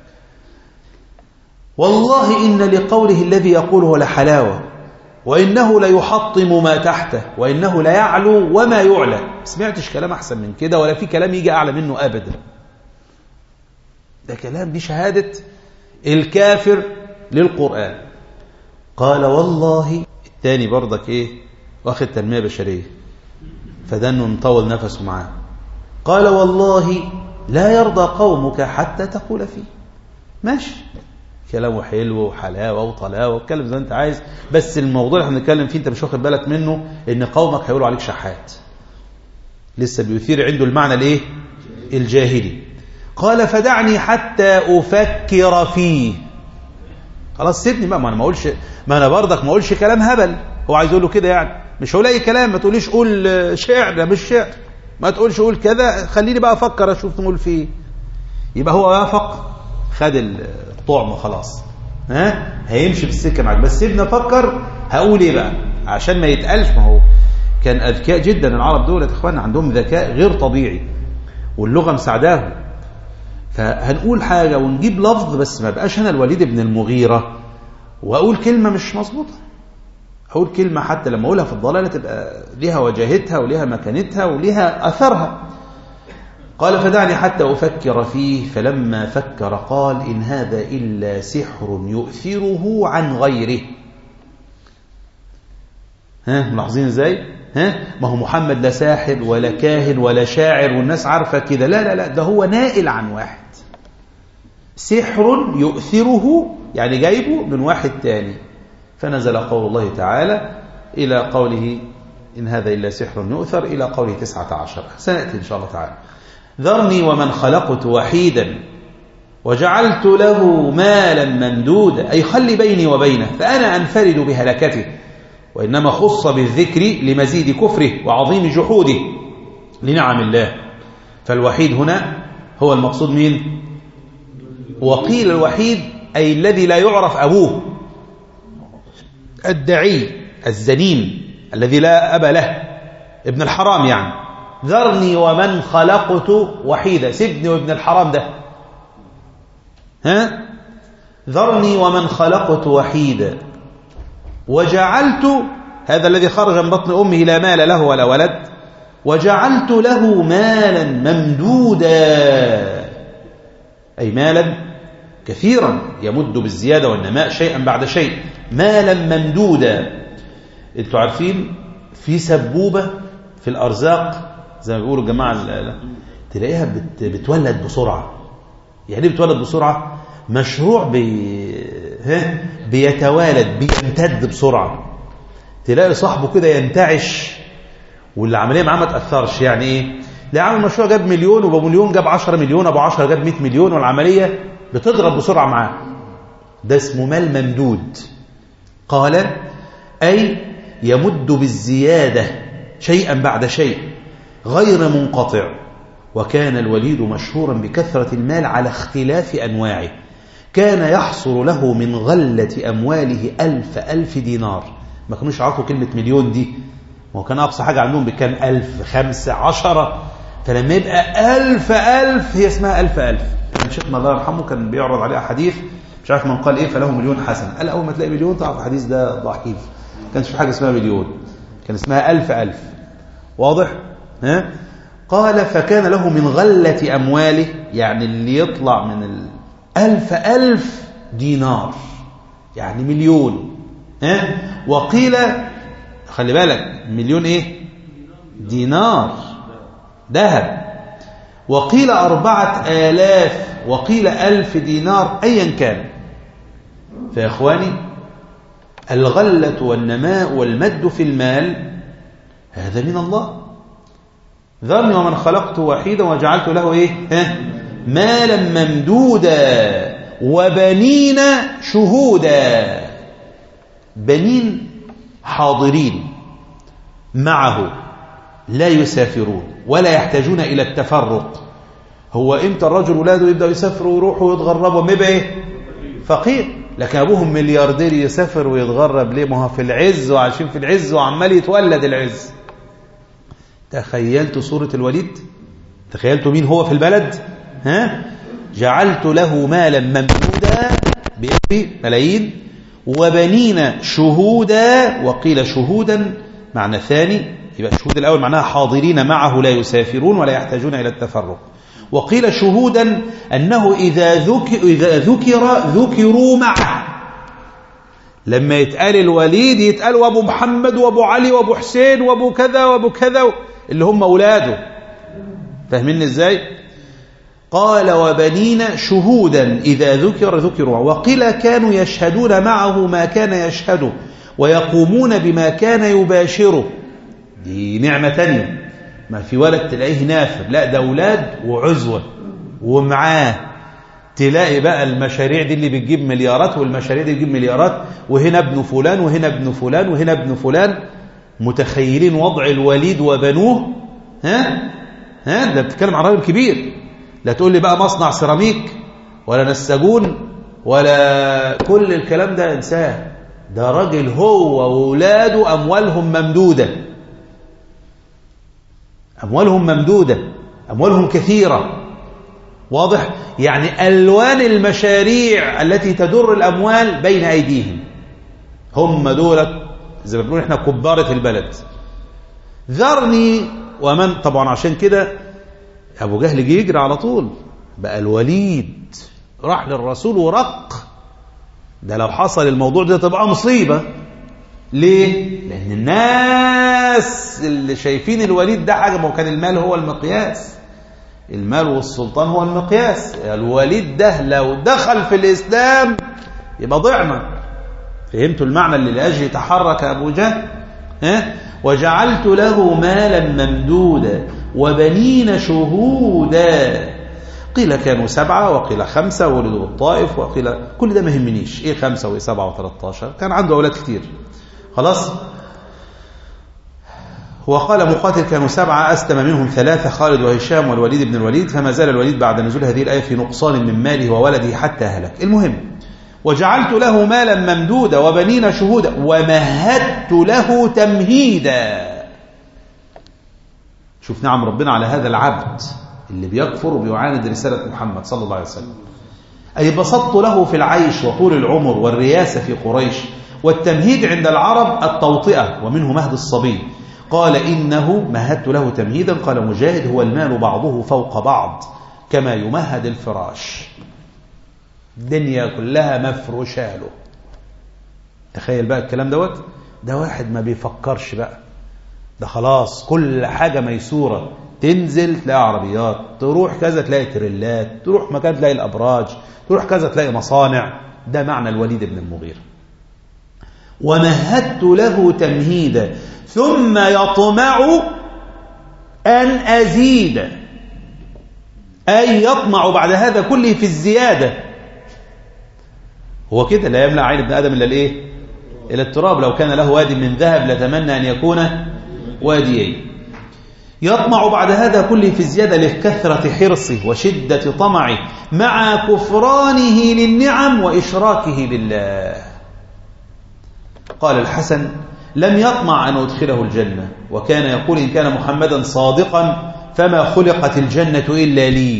والله إن لقوله الذي يقوله لحلاوة وإنه ليحطم ما تحته وإنه ليعلو وما يعلى سمعتش كلام أحسن من كده ولا في كلام يجي أعلى منه أبدا ده كلام دي شهادة الكافر للقرآن قال والله الثاني برضك ايه واخد تنمية بشرية فده انه مطول نفسه معاه قال والله لا يرضى قومك حتى تقول فيه ماشي كلامه حلو وحلاوه وطلاوه واتكلم زي ما انت عايز بس الموضوع اللي احنا بنتكلم فيه انت مش واخد بالك منه ان قومك هيقولوا عليك شحات لسه بيثير عنده المعنى الايه الجاهلي قال فدعني حتى افكر فيه خلاص سيبني بقى ما انا ما اقولش ما انا برضك ما اقولش كلام هبل هو عايز يقول له كده يعني مش هقول اي كلام ما تقوليش قول شعر ده مش شعر ما تقولش قول كذا خليني بقى افكر اشوف نقول فيه يبقى هو وافق خد الطعم خلاص ها هيمشي في السكه معاك بس سيبني افكر هقول ايه بقى عشان ما يتقالش ما هو كان اذكياء جدا العرب دول يا اخوانا عندهم ذكاء غير طبيعي واللغه مساعداهم فهنقول حاجة ونجيب لفظ بس ما بقاش أنا الوليد بن المغيرة وأقول كلمة مش مظبوطة أقول كلمة حتى لما أقولها في الضلالة تبقى ليها وجاهتها وليها مكانتها وليها أثرها قال فدعني حتى أفكر فيه فلما فكر قال إن هذا إلا سحر يؤثره عن غيره ها ملاحظين ازاي ها ما هو محمد لا ساحر ولا كاهن ولا شاعر والناس عارفة كده لا لا لا ده هو نائل عن واحد سحر يؤثره يعني جايبه من واحد تاني فنزل قول الله تعالى إلى قوله إن هذا إلا سحر يؤثر إلى قوله تسعة عشر سنأتي إن شاء الله تعالى ذرني ومن خلقت وحيدا وجعلت له مالا ممدودا أي خلي بيني وبينه فأنا أنفرد بهلكته وإنما خص بالذكر لمزيد كفره وعظيم جحوده لنعم الله فالوحيد هنا هو المقصود مين وقيل الوحيد أي الذي لا يعرف أبوه الدعي الزنيم الذي لا أب له ابن الحرام يعني ذرني ومن خلقت وحيدا سيبني وابن الحرام ده ها ذرني ومن خلقت وحيدا وجعلت هذا الذي خرج من بطن أمه لا مال له ولا ولد وجعلت له مالا ممدودا أي مالا كثيرا يمد بالزيادة والنماء شيئا بعد شيء مالا ممدودا انتوا عارفين في سبوبة في الأرزاق زي ما بيقولوا الجماعة تلاقيها بت بتولد بسرعة يعني بتولد بسرعة مشروع بي... ها؟ بيتوالد بيمتد بسرعة تلاقي صاحبه كده ينتعش والعملية معاه ما تأثرش يعني ايه لا عامل مشروع جاب مليون وابو مليون جاب 10 مليون ابو 10 جاب 100 مليون والعملية بتضرب بسرعة معاه ده اسمه مال ممدود قال أي يمد بالزيادة شيئا بعد شيء غير منقطع وكان الوليد مشهورا بكثرة المال على اختلاف أنواعه كان يحصل له من غلة أمواله ألف ألف دينار ما كانوش يعرفوا كلمة مليون دي ما كان أقصى حاجة عندهم بكام ألف خمسة عشرة فلما يبقى ألف ألف هي اسمها ألف ألف كان شيخنا الله يرحمه كان بيعرض عليها حديث مش عارف من قال إيه فله مليون حسنة قال أول ما تلاقي مليون تعرف الحديث ده ضعيف كانش في حاجة اسمها مليون كان اسمها ألف ألف واضح ها قال فكان له من غلة أمواله يعني اللي يطلع من الألف ألف دينار يعني مليون ها وقيل خلي بالك مليون ايه دينار ذهب وقيل أربعة آلاف وقيل ألف دينار أيا كان فيا إخواني الغلة والنماء والمد في المال هذا من الله ذرني ومن خلقت وحيدا وجعلت له ايه ها مالا ممدودا وبنين شهودا بنين حاضرين معه لا يسافرون ولا يحتاجون إلى التفرق هو إمتى الرجل ولاده يبدأ يسافروا ويروحوا ويتغربوا ما يبقى إيه فقير لكن أبوهم ملياردير يسافر ويتغرب ليه ما هو في العز وعايشين في العز وعمال يتولد العز تخيلت صورة الوليد تخيلت مين هو في البلد ها جعلت له مالا ممدودا بملايين وبنين شهودا وقيل شهودا معنى ثاني يبقى الشهود الأول معناها حاضرين معه لا يسافرون ولا يحتاجون إلى التفرق وقيل شهودا أنه إذا ذكر, إذا ذكر ذكروا معه لما يتقال الوليد يتقال وابو محمد وابو علي وابو حسين وابو كذا وابو كذا اللي هم أولاده فاهمين ازاي قال وبنين شهودا إذا ذكر ذكروا وقيل كانوا يشهدون معه ما كان يشهده ويقومون بما كان يباشره دي نعمة تانية ما في ولد تلاقيه نافر لا ده أولاد وعزوة ومعاه تلاقي بقى المشاريع دي اللي بتجيب مليارات والمشاريع دي بتجيب مليارات وهنا ابن فلان وهنا ابن فلان وهنا ابن فلان متخيلين وضع الوليد وبنوه ها ها ده بتتكلم عن راجل كبير لا تقول لي بقى مصنع سيراميك ولا نساجون ولا كل الكلام ده انساه ده راجل هو واولاده اموالهم ممدوده اموالهم ممدوده اموالهم كثيره واضح يعني الوان المشاريع التي تدر الاموال بين ايديهم هم دولت زي ما بنقول احنا كبارة البلد ذرني ومن طبعا عشان كده ابو جهل جه يجري على طول بقى الوليد راح للرسول ورق ده لو حصل الموضوع ده تبقى مصيبة ليه؟ لأن الناس اللي شايفين الوليد ده حاجة ما كان المال هو المقياس المال والسلطان هو المقياس الوليد ده لو دخل في الإسلام يبقى ضعنا فهمتوا المعنى اللي لأجل تحرك أبو جهل ها؟ وجعلت له مالا ممدودا وبنين شهودا قيل كانوا سبعة وقيل خمسة وولدوا بالطائف وقيل كل ده ما يهمنيش ايه خمسة وايه سبعة وثلاثة كان عنده أولاد كتير خلاص وقال مقاتل كانوا سبعة أسلم منهم ثلاثة خالد وهشام والوليد بن الوليد فما زال الوليد بعد نزول هذه الآية في نقصان من ماله وولده حتى هلك المهم وجعلت له مالا ممدودا وبنين شهودا ومهدت له تمهيدا شوف نعم ربنا على هذا العبد اللي بيكفر وبيعاند رسالة محمد صلى الله عليه وسلم أي بسطت له في العيش وطول العمر والرياسة في قريش والتمهيد عند العرب التوطئة ومنه مهد الصبي قال إنه مهدت له تمهيدا قال مجاهد هو المال بعضه فوق بعض كما يمهد الفراش الدنيا كلها مفروشة له تخيل بقى الكلام دوت ده واحد ما بيفكرش بقى ده خلاص كل حاجة ميسورة تنزل تلاقي عربيات تروح كذا تلاقي تريلات تروح مكان تلاقي الأبراج تروح كذا تلاقي مصانع ده معنى الوليد بن المغيرة ومهدت له تمهيدا ثم يطمع أن أزيد أي يطمع بعد هذا كله في الزيادة هو كده لا يملأ عين ابن آدم إلا الإيه إلى التراب لو كان له واد من ذهب لتمنى أن يكون واديين يطمع بعد هذا كله في الزيادة لكثرة حرصه وشدة طمعه مع كفرانه للنعم وإشراكه بالله قال الحسن لم يطمع أن أدخله الجنة وكان يقول إن كان محمدا صادقا فما خلقت الجنة إلا لي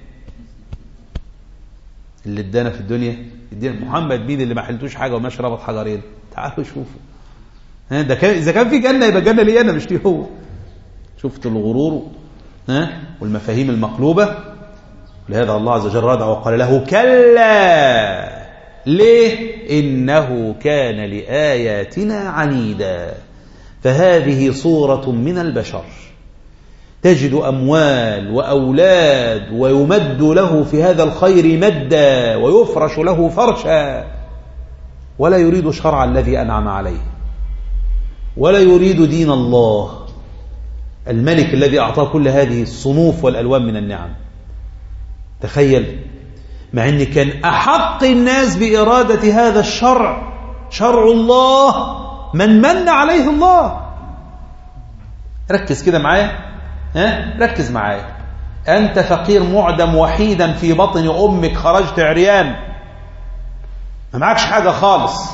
اللي ادانا في الدنيا ادينا محمد مين اللي ما حلتوش حاجة وما شربت حجرين تعالوا شوفوا ها ده كان إذا كان في جنة يبقى جنة لي أنا مش ليه هو شفت الغرور ها والمفاهيم المقلوبة لهذا الله عز وجل رد وقال له كلا ليه إنه كان لآياتنا عنيدا فهذه صورة من البشر تجد أموال وأولاد ويمد له في هذا الخير مدا ويفرش له فرشا ولا يريد شرع الذي أنعم عليه ولا يريد دين الله الملك الذي أعطاه كل هذه الصنوف والألوان من النعم تخيل مع أن كان أحق الناس بإرادة هذا الشرع شرع الله من من عليه الله ركز كده معايا ها ركز معايا أنت فقير معدم وحيدا في بطن أمك خرجت عريان ما معكش حاجة خالص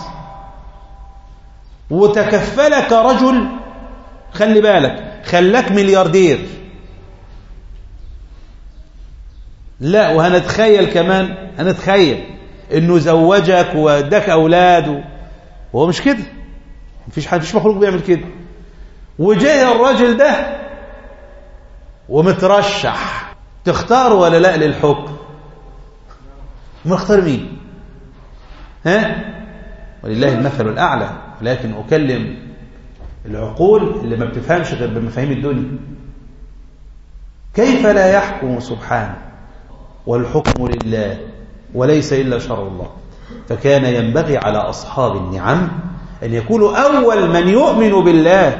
وتكفلك رجل خلي بالك خلاك ملياردير لا وهنتخيل كمان هنتخيل انه زوجك واداك اولاد وهو مش كده مفيش حد مفيش مخلوق بيعمل كده وجه الراجل ده ومترشح تختار ولا لا للحكم مختار مين ها ولله المثل الاعلى لكن اكلم العقول اللي ما بتفهمش غير بمفاهيم الدنيا كيف لا يحكم سبحانه والحكم لله وليس إلا شرع الله فكان ينبغي على أصحاب النعم أن يكونوا أول من يؤمن بالله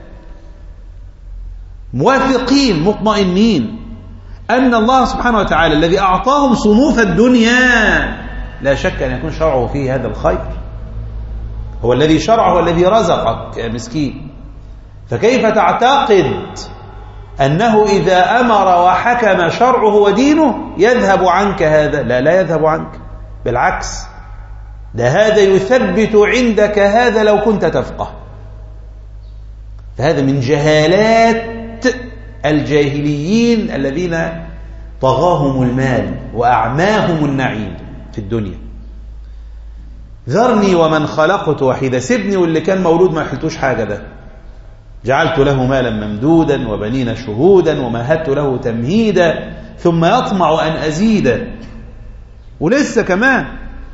موافقين مطمئنين أن الله سبحانه وتعالى الذي أعطاهم صنوف الدنيا لا شك أن يكون شرعه فيه هذا الخير هو الذي شرعه والذي رزقك يا مسكين فكيف تعتقد أنه إذا أمر وحكم شرعه ودينه يذهب عنك هذا لا لا يذهب عنك بالعكس ده هذا يثبت عندك هذا لو كنت تفقه فهذا من جهالات الجاهليين الذين طغاهم المال وأعماهم النعيم في الدنيا ذرني ومن خلقت وحيدا سيبني واللي كان مولود ما يحلتوش حاجة ده جعلت له مالا ممدودا وبنين شهودا ومهدت له تمهيدا ثم يطمع أن أزيد ولسه كمان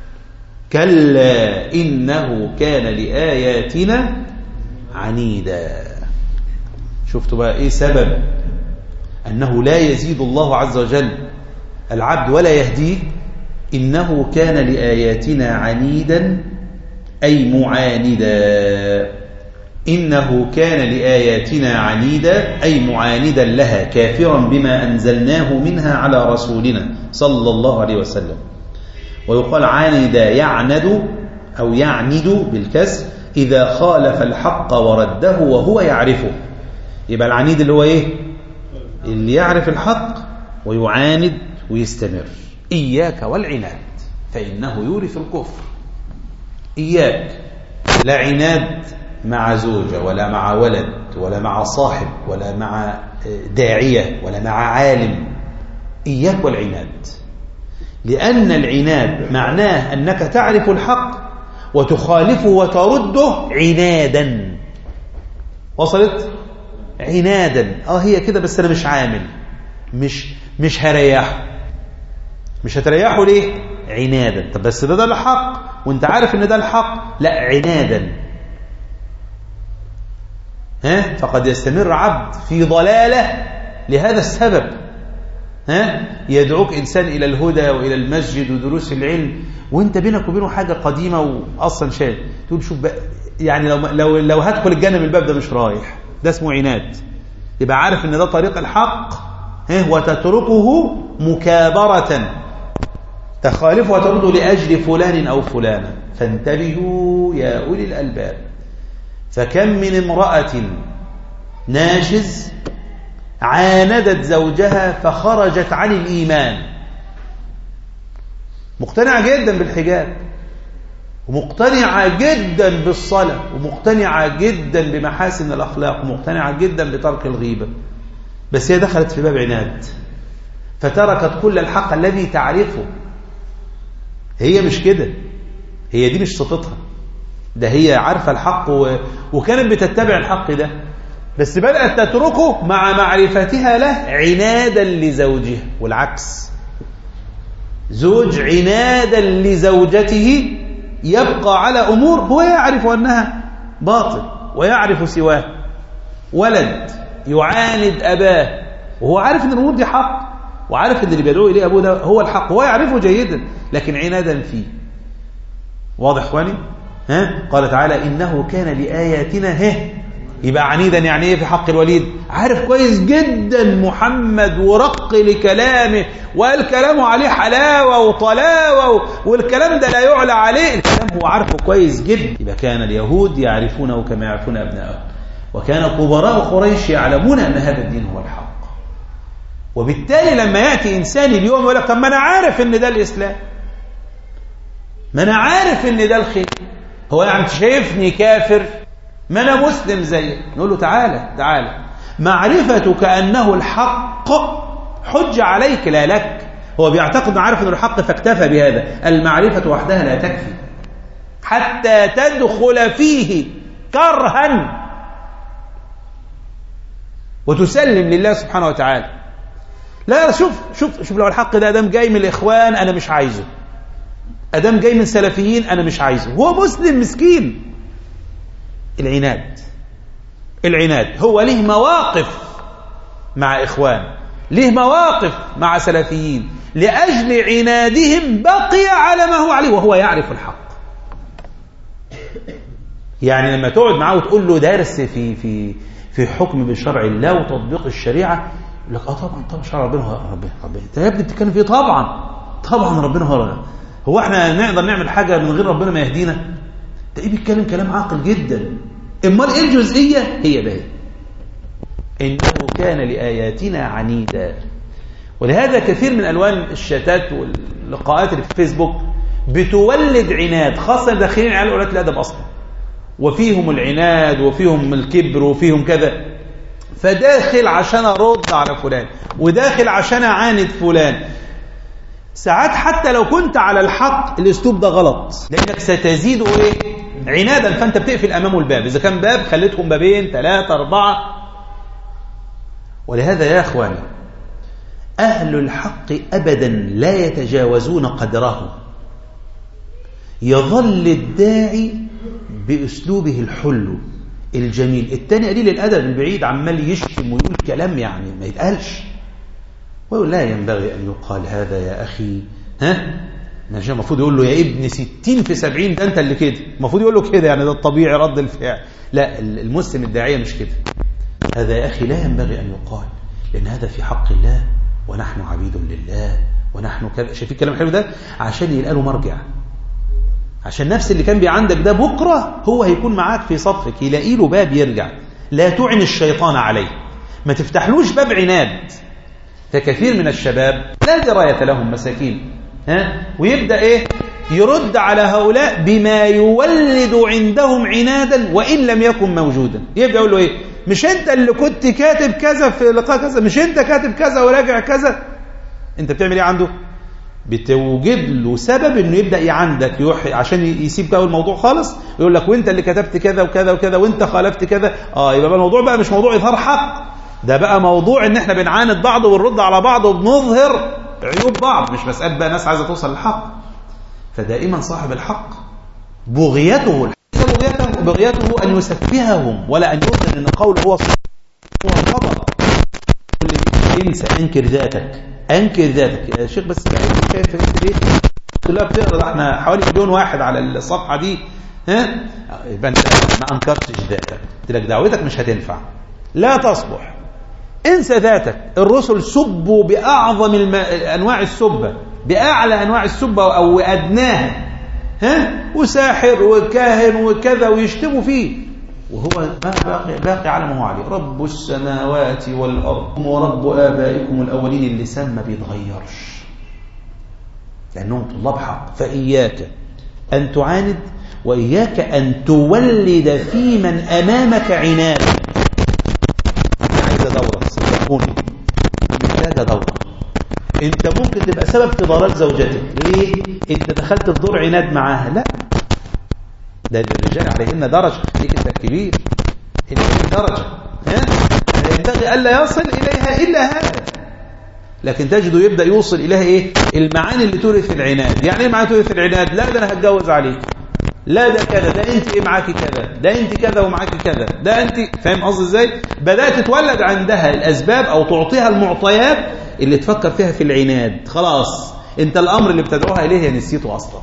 كلا إنه كان لآياتنا عنيدا شفتوا بقى إيه سبب أنه لا يزيد الله عز وجل العبد ولا يهديه إنه كان لآياتنا عنيدا أي معاندا إنه كان لآياتنا عنيدا أي معاندا لها كافرا بما أنزلناه منها على رسولنا صلى الله عليه وسلم ويقال عاند يعند أو يعند بالكسر إذا خالف الحق ورده وهو يعرفه يبقى العنيد اللي هو إيه اللي يعرف الحق ويعاند ويستمر إياك والعناد فإنه يورث الكفر إياك لا عناد مع زوجة ولا مع ولد ولا مع صاحب ولا مع داعية ولا مع عالم إياك والعناد لأن العناد معناه أنك تعرف الحق وتخالفه وترده عنادا وصلت عنادا اه هي كده بس انا مش عامل مش مش هريحه مش هتريحه ليه عنادا طب بس ده ده الحق وانت عارف ان ده الحق لا عنادا ها فقد يستمر عبد في ضلاله لهذا السبب ها يدعوك انسان الى الهدى والى المسجد ودروس العلم وانت بينك وبينه حاجه قديمه واصلا شيء تقول شوف بقى يعني لو لو لو هدخل الجنه من الباب ده مش رايح ده اسمه عناد يبقى عارف ان ده طريق الحق ها وتتركه مكابره تخالفه وترده لاجل فلان او فلانه فانتبهوا يا اولي الالباب فكم من امراه ناشز عاندت زوجها فخرجت عن الإيمان مقتنعة جدا بالحجاب ومقتنعة جدا بالصلاة ومقتنعة جدا بمحاسن الأخلاق ومقتنعة جدا بترك الغيبة بس هي دخلت في باب عناد فتركت كل الحق الذي تعرفه هي مش كده هي دي مش صفتها ده هي عارفة الحق و... وكانت بتتبع الحق ده بس بدأت تتركه مع معرفتها له عنادا لزوجها والعكس زوج عنادا لزوجته يبقى على أمور هو يعرف أنها باطل ويعرف سواه ولد يعاند أباه وهو عارف أن الأمور دي حق وعارف أن اللي بيدعو إليه أبوه ده هو الحق هو يعرفه جيدا لكن عنادا فيه واضح اخواني ها قال تعالى إنه كان لآياتنا هه يبقى عنيدا يعني ايه في حق الوليد عارف كويس جدا محمد ورق لكلامه وقال كلامه عليه حلاوة وطلاوة والكلام ده لا يعلى عليه الكلام هو عارفه كويس جدا يبقى كان اليهود يعرفونه كما يعرفون أبنائهم وكان كبراء قريش يعلمون أن هذا الدين هو الحق وبالتالي لما يأتي إنسان اليوم يقول لك طب ما أنا عارف إن ده الإسلام ما أنا عارف إن ده الخير هو يعني شايفني كافر ما أنا مسلم زيك نقول له تعالى تعالى معرفتك أنه الحق حجة عليك لا لك هو بيعتقد عارف أنه الحق فاكتفى بهذا المعرفة وحدها لا تكفي حتى تدخل فيه كرها وتسلم لله سبحانه وتعالى لا شوف شوف شوف لو الحق ده ادم جاي من الاخوان انا مش عايزه ادم جاي من سلفيين انا مش عايزه هو مسلم مسكين العناد العناد هو له مواقف مع إخوان له مواقف مع سلفيين لأجل عنادهم بقي على ما هو عليه وهو يعرف الحق يعني لما تقعد معاه وتقول له درس في في في حكم بشرع الله وتطبيق الشريعة يقول لك اه طبعا طبعا شرع ربنا هو ربنا ربنا انت يا ابني بتتكلم فيه طبعا طبعا ربنا هو هو احنا نقدر نعمل حاجة من غير ربنا ما يهدينا ده ايه بيتكلم كلام عاقل جدا امال ايه الجزئيه هي ده انه كان لاياتنا عنيدا ولهذا كثير من الوان الشتات واللقاءات اللي في فيسبوك بتولد عناد خاصه داخلين على قلات الادب اصلا وفيهم العناد وفيهم الكبر وفيهم كذا فداخل عشان ارد على فلان وداخل عشان اعاند فلان ساعات حتى لو كنت على الحق الاسلوب ده غلط لانك ستزيد ايه عنادا فانت بتقفل امامه الباب اذا كان باب خليتهم بابين ثلاثة أربعة ولهذا يا اخواني اهل الحق ابدا لا يتجاوزون قدره يظل الداعي باسلوبه الحلو الجميل التاني قليل الادب البعيد عمال يشتم ويقول كلام يعني ما يتقالش ويقول لا ينبغي ان يقال هذا يا اخي ها ماشي المفروض يقول له يا ابن ستين في سبعين ده انت اللي كده المفروض يقول له كده يعني ده الطبيعي رد الفعل لا المسلم الداعية مش كده هذا يا أخي لا ينبغي أن يقال لأن هذا في حق الله ونحن عبيد لله ونحن كذا شايفين الكلام الحلو ده عشان يلقى له مرجع عشان نفس اللي كان بيعندك ده بكرة هو هيكون معاك في صفك يلاقي له باب يرجع لا تعن الشيطان عليه ما تفتحلوش باب عناد فكثير من الشباب لا دراية لهم مساكين ها ويبدأ إيه يرد على هؤلاء بما يولد عندهم عنادا وإن لم يكن موجودا يبدأ يقول له إيه مش أنت اللي كنت كاتب كذا في لقاء كذا مش أنت كاتب كذا وراجع كذا أنت بتعمل إيه عنده بتوجد له سبب انه يبدا يعندك يوحي عشان يسيب بقى الموضوع خالص يقول لك وانت اللي كتبت كذا وكذا وكذا وانت خالفت كذا اه يبقى الموضوع بقى مش موضوع اظهار حق ده بقى موضوع ان احنا بنعاند بعض ونرد على بعض وبنظهر عيوب بعض مش مساله بقى ناس عايزه توصل للحق فدائما صاحب الحق بغيته بغيته بغيته ان يسفههم ولا ان يظهر ان قوله هو صحيح هو خطا انسى انكر ذاتك انكر ذاتك يا شيخ بس شايف ايه كلها بتقرا ده احنا حوالي مليون واحد على الصفحه دي ها يبقى انت ما انكرتش ذاتك قلت لك دعوتك مش هتنفع لا تصلح انسى ذاتك الرسل سبوا باعظم الم... انواع السبه باعلى انواع السبه او ادناها ها وساحر وكاهن وكذا ويشتموا فيه وهو باقي, باقي على ما هو عليه رب السماوات والأرض ورب آبائكم الأولين اللسان ما بيتغيرش لأنهم طلاب حق فإياك أن تعاند وإياك أن تولد في من أمامك عنادا عايزة دورة صدقوني محتاجة دورة انت ممكن تبقى سبب في ضلال زوجتك ليه انت دخلت في دور عناد معاها لا ده الرجال عليهن درجة ليك انت الكبير إليهن درجة ها ينبغي ألا يصل إليها إلا هذا لكن تجده يبدأ يوصل إليها إيه المعاني اللي تورث العناد يعني إيه معاني تورث العناد لا ده أنا هتجوز عليك لا ده كذا ده انت ايه معاكي كذا ده انت كذا ومعاكي كذا ده انت فاهم قصدي ازاي بدات تتولد عندها الاسباب او تعطيها المعطيات اللي تفكر فيها في العناد خلاص انت الامر اللي بتدعوها اليه نسيته اصلا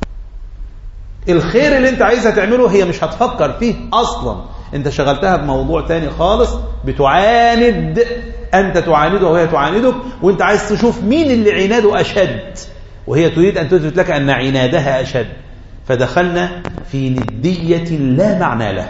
الخير اللي انت عايزها تعمله هي مش هتفكر فيه اصلا انت شغلتها بموضوع تاني خالص بتعاند انت تعاندها وهي تعاندك وانت عايز تشوف مين اللي عناده اشد وهي تريد ان تثبت لك ان عنادها اشد فدخلنا في ندية لا معنى له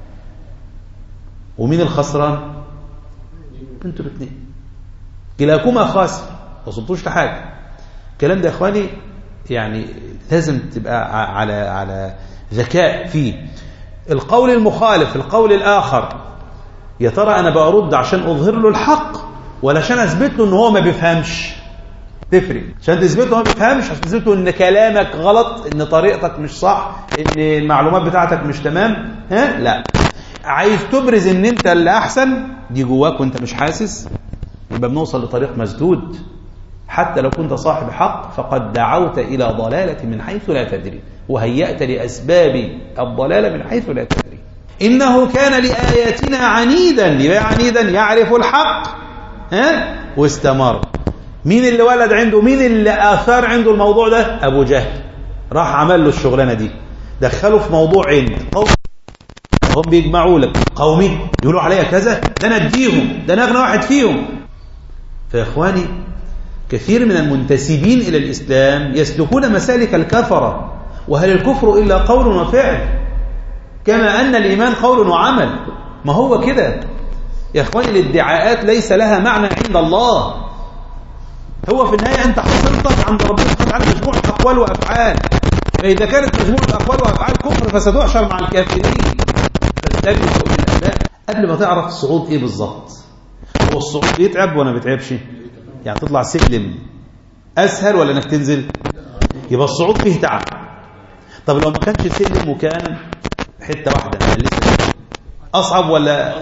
ومين الخسران انتوا الاثنين كلاكما خاسر ما وصلتوش لحاجه الكلام ده يا اخواني يعني لازم تبقى على على ذكاء فيه القول المخالف القول الآخر يا ترى أنا برد عشان أظهر له الحق ولا عشان أثبت له إن هو ما بيفهمش تفرق عشان تثبت له ما بيفهمش عشان تثبت له إن كلامك غلط إن طريقتك مش صح إن المعلومات بتاعتك مش تمام ها لا عايز تبرز إن أنت اللي أحسن دي جواك وأنت مش حاسس يبقى بنوصل لطريق مسدود حتى لو كنت صاحب حق فقد دعوت إلى ضلالة من حيث لا تدري وهيأت لأسباب الضلالة من حيث لا تدري إنه كان لآياتنا عنيدا ليه عنيدا يعرف الحق ها واستمر مين اللي ولد عنده مين اللي آثار عنده الموضوع ده أبو جهل راح عمل له الشغلانة دي دخله في موضوع عند قوم هم بيجمعوا لك قومي يقولوا عليا كذا ده انا اديهم ده انا اغنى واحد فيهم فيا اخواني كثير من المنتسبين إلى الإسلام يسلكون مسالك الكفرة وهل الكفر إلا قول وفعل كما أن الإيمان قول وعمل ما هو كده يا إخواني الادعاءات ليس لها معنى عند الله هو في النهاية أنت حصلتك عند ربنا سبحانه وتعالى مجموعة أقوال وأفعال فإذا كانت مجموعة أقوال وأفعال كفر فستحشر مع الكافرين فاستبقوا بالأداء قبل ما تعرف الصعود إيه بالظبط هو الصعود بيتعب ولا ما بيتعبش يعني تطلع سلم أسهل ولا أنك تنزل يبقى الصعود فيه تعب طب لو ما كانش سلم وكان حتة واحدة لسه أصعب ولا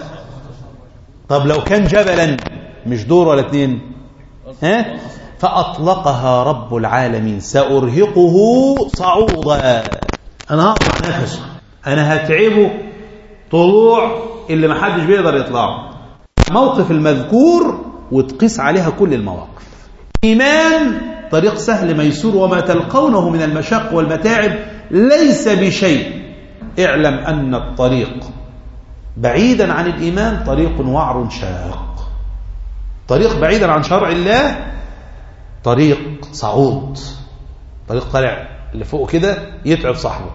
طب لو كان جبلا مش دور ولا اتنين ها فأطلقها رب العالمين سأرهقه صعودا أنا هقطع نفسه أنا هتعبه طلوع اللي ما حدش بيقدر يطلعه موقف المذكور وتقيس عليها كل المواقف إيمان طريق سهل ميسور وما تلقونه من المشاق والمتاعب ليس بشيء اعلم أن الطريق بعيدا عن الإيمان طريق وعر شاق طريق بعيدا عن شرع الله طريق صعود طريق طالع اللي فوق كده يتعب صاحبه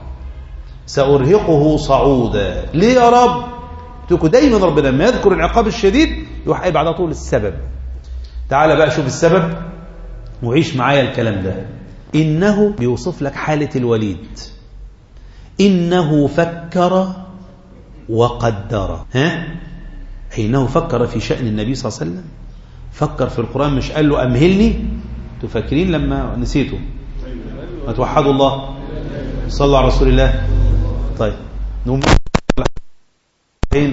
سأرهقه صعودا ليه يا رب تقول دايما ربنا لما يذكر العقاب الشديد يروح قايل بعدها طول السبب تعال بقى شوف السبب وعيش معايا الكلام ده إنه بيوصف لك حالة الوليد إنه فكر وقدر ها إنه فكر في شأن النبي صلى الله عليه وسلم فكر في القرآن مش قال له أمهلني تفكرين لما نسيته ما توحدوا الله صلوا على رسول الله طيب نقوم فين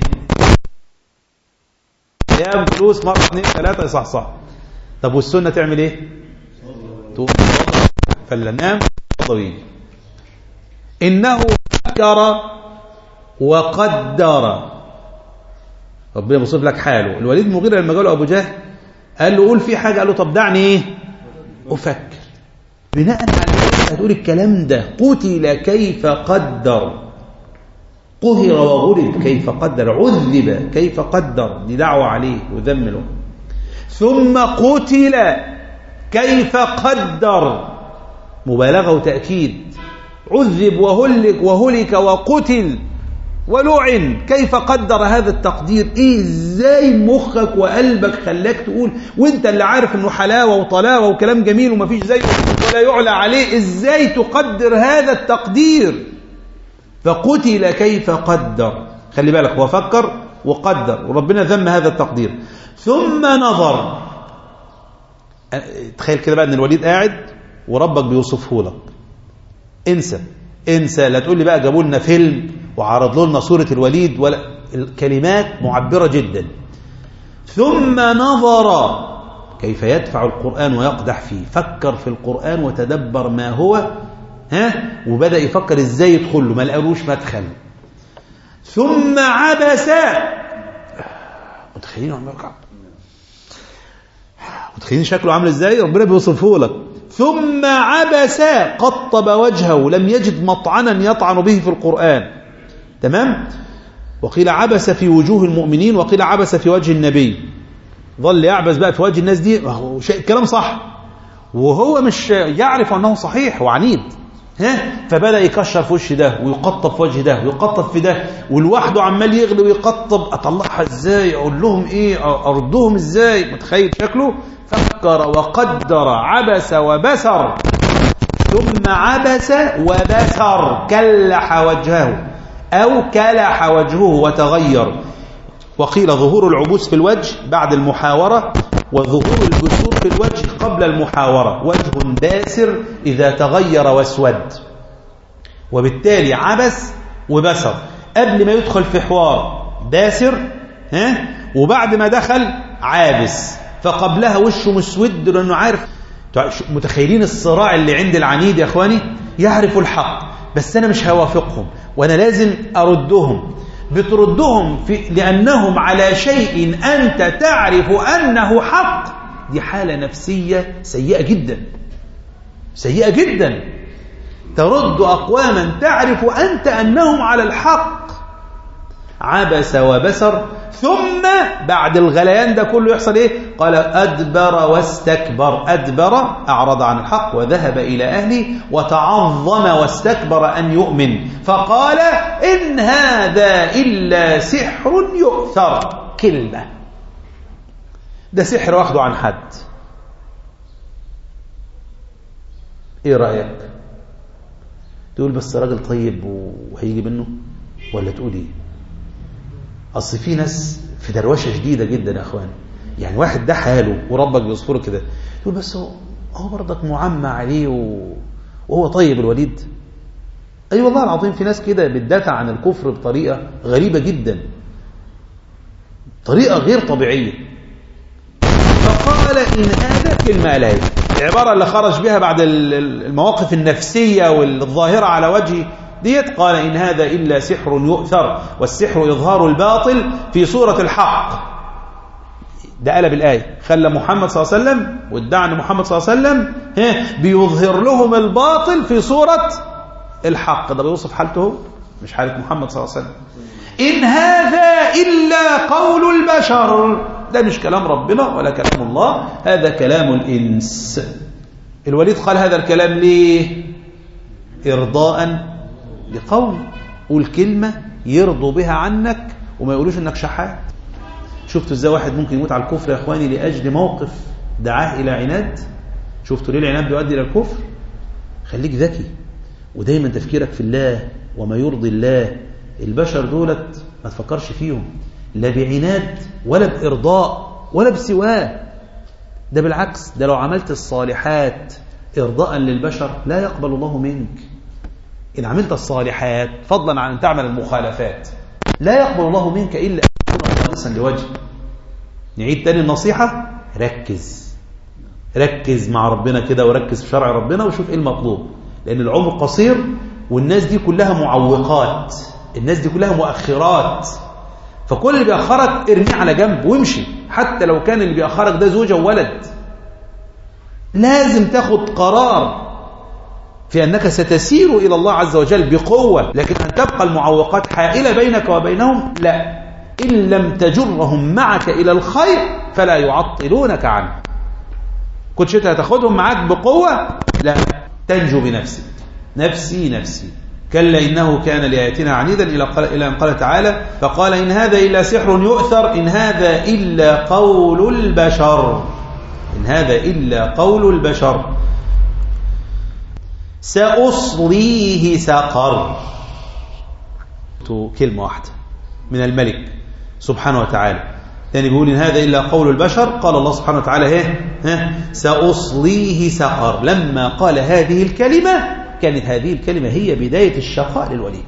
ايام فلوس مره اثنين ثلاثه صح صح طب والسنه تعمل ايه تقوم فلنام طويل انه فكر وقدر ربنا بيوصف لك حاله الوليد المغيرة لما قال له ابو جهل قال له قول في حاجه قال له طب دعني ايه افكر بناء على هتقول الكلام ده قتل كيف قدر قهر وغلب كيف قدر عذب كيف قدر دي دعوة عليه وذمله ثم قتل كيف قدر مبالغة وتأكيد عذب وهلك وهلك وقتل ولعن كيف قدر هذا التقدير ايه ازاي مخك وقلبك خلاك تقول وانت اللي عارف انه حلاوة وطلاوة وكلام جميل ومفيش زيه ولا يعلى عليه ازاي تقدر هذا التقدير فقتل كيف قدر خلي بالك هو فكر وقدر وربنا ذم هذا التقدير ثم نظر تخيل كده بقى ان الوليد قاعد وربك بيوصفه لك انسى انسى لا تقول لي بقى جابوا لنا فيلم وعرضوا لنا صورة الوليد ولا الكلمات معبرة جدا ثم نظر كيف يدفع القرآن ويقدح فيه فكر في القرآن وتدبر ما هو ها وبدأ يفكر ازاي يدخل له ما لقالوش مدخل ثم عبس متخيلين عمال يركع متخيلين شكله عامل ازاي ربنا بيوصفه لك ثم عبس قطب وجهه لم يجد مطعنا يطعن به في القرآن تمام وقيل عبس في وجوه المؤمنين وقيل عبس في وجه النبي ظل يعبس بقى في وجه الناس دي كلام صح وهو مش يعرف أنه صحيح وعنيد ها فبدأ يكشر في وش ده ويقطب في وجه ده ويقطب في ده ولوحده عمال يغلي ويقطب اطلعها ازاي اقول لهم ايه اردهم ازاي متخيل شكله فكر وقدر عبس وبسر ثم عبس وبسر كلح وجهه او كلح وجهه وتغير وقيل ظهور العبوس في الوجه بعد المحاورة وظهور البسور في الوجه قبل المحاورة وجه باسر إذا تغير واسود وبالتالي عبس وبسر قبل ما يدخل في حوار باسر ها وبعد ما دخل عابس فقبلها وشه مسود لأنه عارف متخيلين الصراع اللي عند العنيد يا أخواني يعرفوا الحق بس أنا مش هوافقهم وأنا لازم أردهم بتردهم في لأنهم على شيء أنت تعرف أنه حق دي حالة نفسية سيئة جدا سيئة جدا ترد أقواما تعرف أنت أنهم على الحق عبس وبسر ثم بعد الغليان ده كله يحصل ايه قال أدبر واستكبر أدبر أعرض عن الحق وذهب إلى أهله وتعظم واستكبر أن يؤمن فقال إن هذا إلا سحر يؤثر كلمة ده سحر واخده عن حد ايه رأيك تقول بس راجل طيب وهيجي منه ولا تقول ايه اصل في ناس في دروشه شديده جدا يا اخوان يعني واحد ده حاله وربك بيصفره كده يقول بس هو هو برضك معمى عليه و... وهو طيب الوليد اي أيوة والله العظيم في ناس كده بتدافع عن الكفر بطريقه غريبه جدا طريقه غير طبيعيه فقال ان هذا كلمه لا العباره اللي خرج بها بعد المواقف النفسيه والظاهره على وجهه ديت قال إن هذا إلا سحر يؤثر والسحر إظهار الباطل في صورة الحق ده قلب الآية خلى محمد صلى الله عليه وسلم وادعى أن محمد صلى الله عليه وسلم بيظهر لهم الباطل في صورة الحق ده بيوصف حالته مش حالة محمد صلى الله عليه وسلم إن هذا إلا قول البشر ده مش كلام ربنا ولا كلام الله هذا كلام الإنس الوليد قال هذا الكلام ليه إرضاء لقوم قول كلمة يرضوا بها عنك وما يقولوش انك شحات شفتوا ازاي واحد ممكن يموت على الكفر يا اخواني لاجل موقف دعاه الى عناد شفتوا ليه العناد بيؤدي الى الكفر خليك ذكي ودايما تفكيرك في الله وما يرضي الله البشر دولت ما تفكرش فيهم لا بعناد ولا بإرضاء ولا بسواه ده بالعكس ده لو عملت الصالحات إرضاء للبشر لا يقبل الله منك إن عملت الصالحات فضلا عن أن تعمل المخالفات لا يقبل الله منك إلا أن تكون خالصا لوجه نعيد تاني النصيحة ركز ركز مع ربنا كده وركز في شرع ربنا وشوف إيه المطلوب لأن العمر قصير والناس دي كلها معوقات الناس دي كلها مؤخرات فكل اللي بيأخرك ارميه على جنب وامشي حتى لو كان اللي بيأخرك ده زوجة وولد لازم تاخد قرار في أنك ستسير إلى الله عز وجل بقوة لكن أن تبقى المعوقات حائلة بينك وبينهم لا إن لم تجرهم معك إلى الخير فلا يعطلونك عنه كنت شئت هتاخدهم معاك بقوة لا تنجو بنفسك نفسي نفسي كلا إنه كان لآياتنا عنيدا إلى قال إلى أن قال تعالى فقال إن هذا إلا سحر يؤثر إن هذا إلا قول البشر إن هذا إلا قول البشر سأصليه سقر كلمة واحدة من الملك سبحانه وتعالى يعني بيقول إن هذا إلا قول البشر قال الله سبحانه وتعالى هيه ها سأصليه سقر لما قال هذه الكلمة كانت هذه الكلمة هي بداية الشقاء للوليد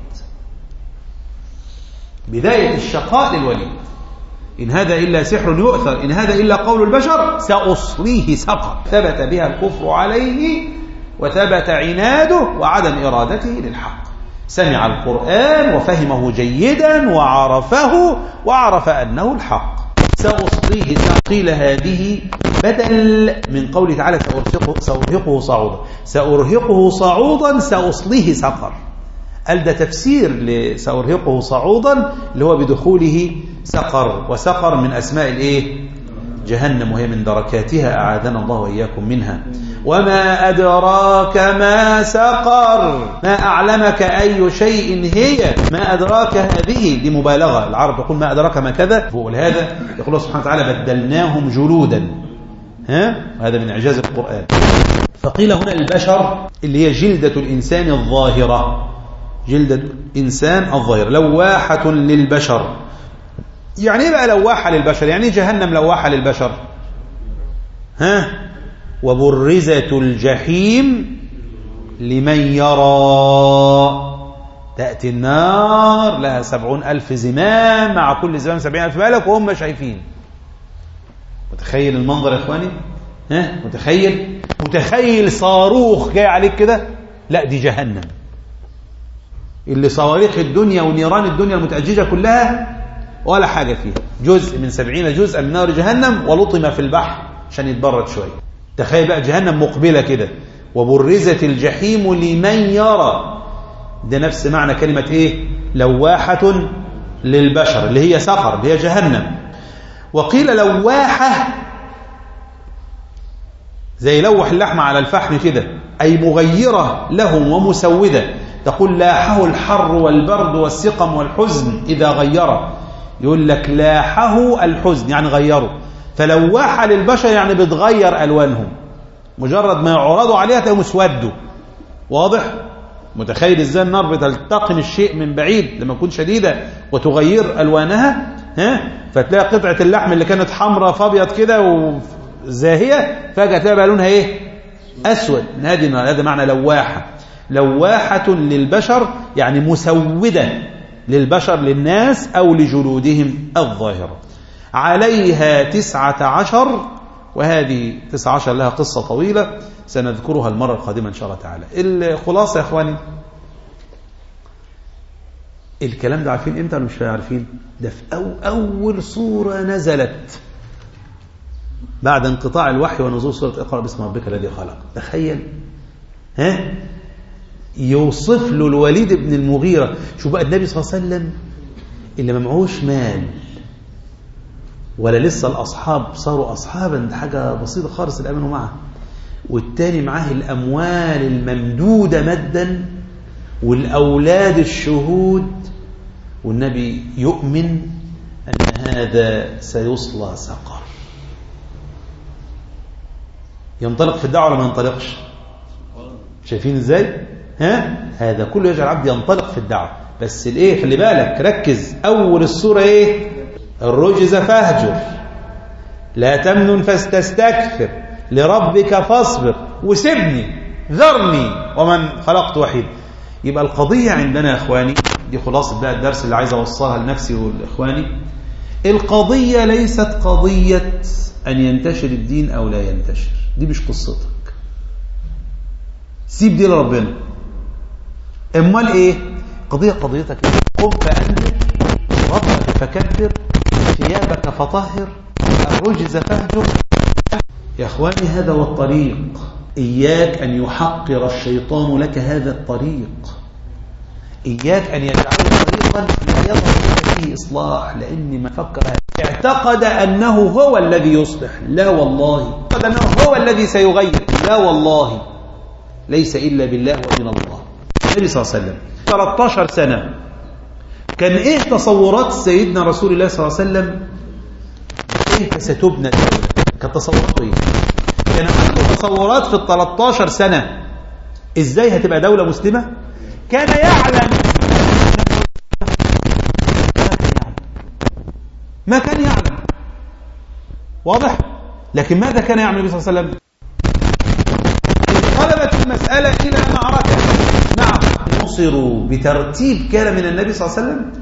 بداية الشقاء للوليد إن هذا إلا سحر يؤثر إن هذا إلا قول البشر سأصليه سقر ثبت بها الكفر عليه وثبت عناده وعدم إرادته للحق سمع القرآن وفهمه جيدا وعرفه وعرف أنه الحق سأصليه قيل هذه بدل من قوله تعالى سأرهقه, سأرهقه صعودا سأرهقه صعودا سأصليه سقر قال ده تفسير لسأرهقه صعودا اللي هو بدخوله سقر وسقر من أسماء الإيه جهنم وهي من دركاتها أعاذنا الله وإياكم منها وما أدراك ما سقر ما أعلمك أي شيء هي ما أدراك هذه دي مبالغة العرب يقول ما أدراك ما كذا فقول هذا يقول الله سبحانه وتعالى بدلناهم جلودا ها هذا من إعجاز القرآن فقيل هنا البشر اللي هي جلدة الإنسان الظاهرة جلدة الإنسان الظاهرة لواحة للبشر يعني ايه بقى لواحة للبشر يعني جهنم لواحة للبشر ها وبرزت الجحيم لمن يرى تأتي النار لها سبعون ألف زمام مع كل زمام سبعين ألف ملك وهم شايفين متخيل المنظر يا إخواني ها متخيل متخيل صاروخ جاي عليك كده لا دي جهنم اللي صواريخ الدنيا ونيران الدنيا المتأججة كلها ولا حاجة فيها جزء من سبعين جزءا من نار جهنم ولطم في البحر عشان يتبرد شوية تخيل بقى جهنم مقبلة كده وبرزت الجحيم لمن يرى ده نفس معنى كلمة ايه لواحة للبشر اللي هي سقر اللي هي جهنم وقيل لواحة زي لوح اللحم على الفحم كده أي مغيرة لهم ومسودة تقول لاحه الحر والبرد والسقم والحزن إذا غيره يقول لك لاحه الحزن يعني غيره فلواحة للبشر يعني بتغير ألوانهم مجرد ما يعرضوا عليها تلاقيهم اسودوا واضح متخيل ازاي النار بتلتقم الشيء من بعيد لما تكون شديدة وتغير ألوانها ها فتلاقي قطعة اللحم اللي كانت حمراء فابيض كده وزاهية فجأة تلاقي بقى لونها ايه أسود هذه هذا معنى لواحة لواحة للبشر يعني مسودة للبشر للناس أو لجلودهم الظاهرة عليها تسعة عشر وهذه تسعة عشر لها قصة طويلة سنذكرها المرة القادمة إن شاء الله تعالى الخلاصة يا أخواني الكلام ده عارفين امتى ولا مش عارفين ده في أو أول صورة نزلت بعد انقطاع الوحي ونزول سورة اقرأ باسم ربك الذي خلق تخيل ها يوصف له الوليد بن المغيرة شوف بقى النبي صلى الله عليه وسلم اللي ما معهوش مال ولا لسه الأصحاب صاروا أصحابا ده حاجة بسيطة خالص اللي أمنوا معه والتاني معاه الأموال الممدودة مدا والأولاد الشهود والنبي يؤمن أن هذا سيصلى سقر ينطلق في الدعوة ولا ما ينطلقش شايفين ازاي ها هذا كله يجعل العبد ينطلق في الدعوه بس الايه خلي بالك ركز اول السوره ايه الرجز فاهجر لا تمنن فاستستكثر لربك فاصبر وسبني ذرني ومن خلقت وحيد يبقى القضية عندنا يا اخواني دي خلاصة بقى الدرس اللي عايز اوصلها لنفسي والاخواني القضية ليست قضية ان ينتشر الدين او لا ينتشر دي مش قصتك سيب دي لربنا امال ايه قضية قضيتك قم فانذر ربك فكبر ثيابك فطهر الرجز فاهجر يا اخواني هذا هو الطريق إياك أن يحقر الشيطان لك هذا الطريق إياك أن يجعله طريقا لا يظهر فيه إصلاح لأن ما فكر اعتقد أنه هو الذي يصلح لا والله اعتقد أنه هو الذي سيغير لا والله ليس إلا بالله ومن الله النبي صلى الله عليه وسلم 13 سنة كان إيه تصورات سيدنا رسول الله صلى الله عليه وسلم كيف ستبنى الدولة كانت تصوراته إيه كان عنده تصورات في ال 13 سنة ازاي هتبقى دولة مسلمة كان يعلم ما كان يعلم واضح لكن ماذا كان يعمل النبي صلى الله عليه وسلم انقلبت المسألة إلى معركة نعم نصروا بترتيب كان من النبي صلى الله عليه وسلم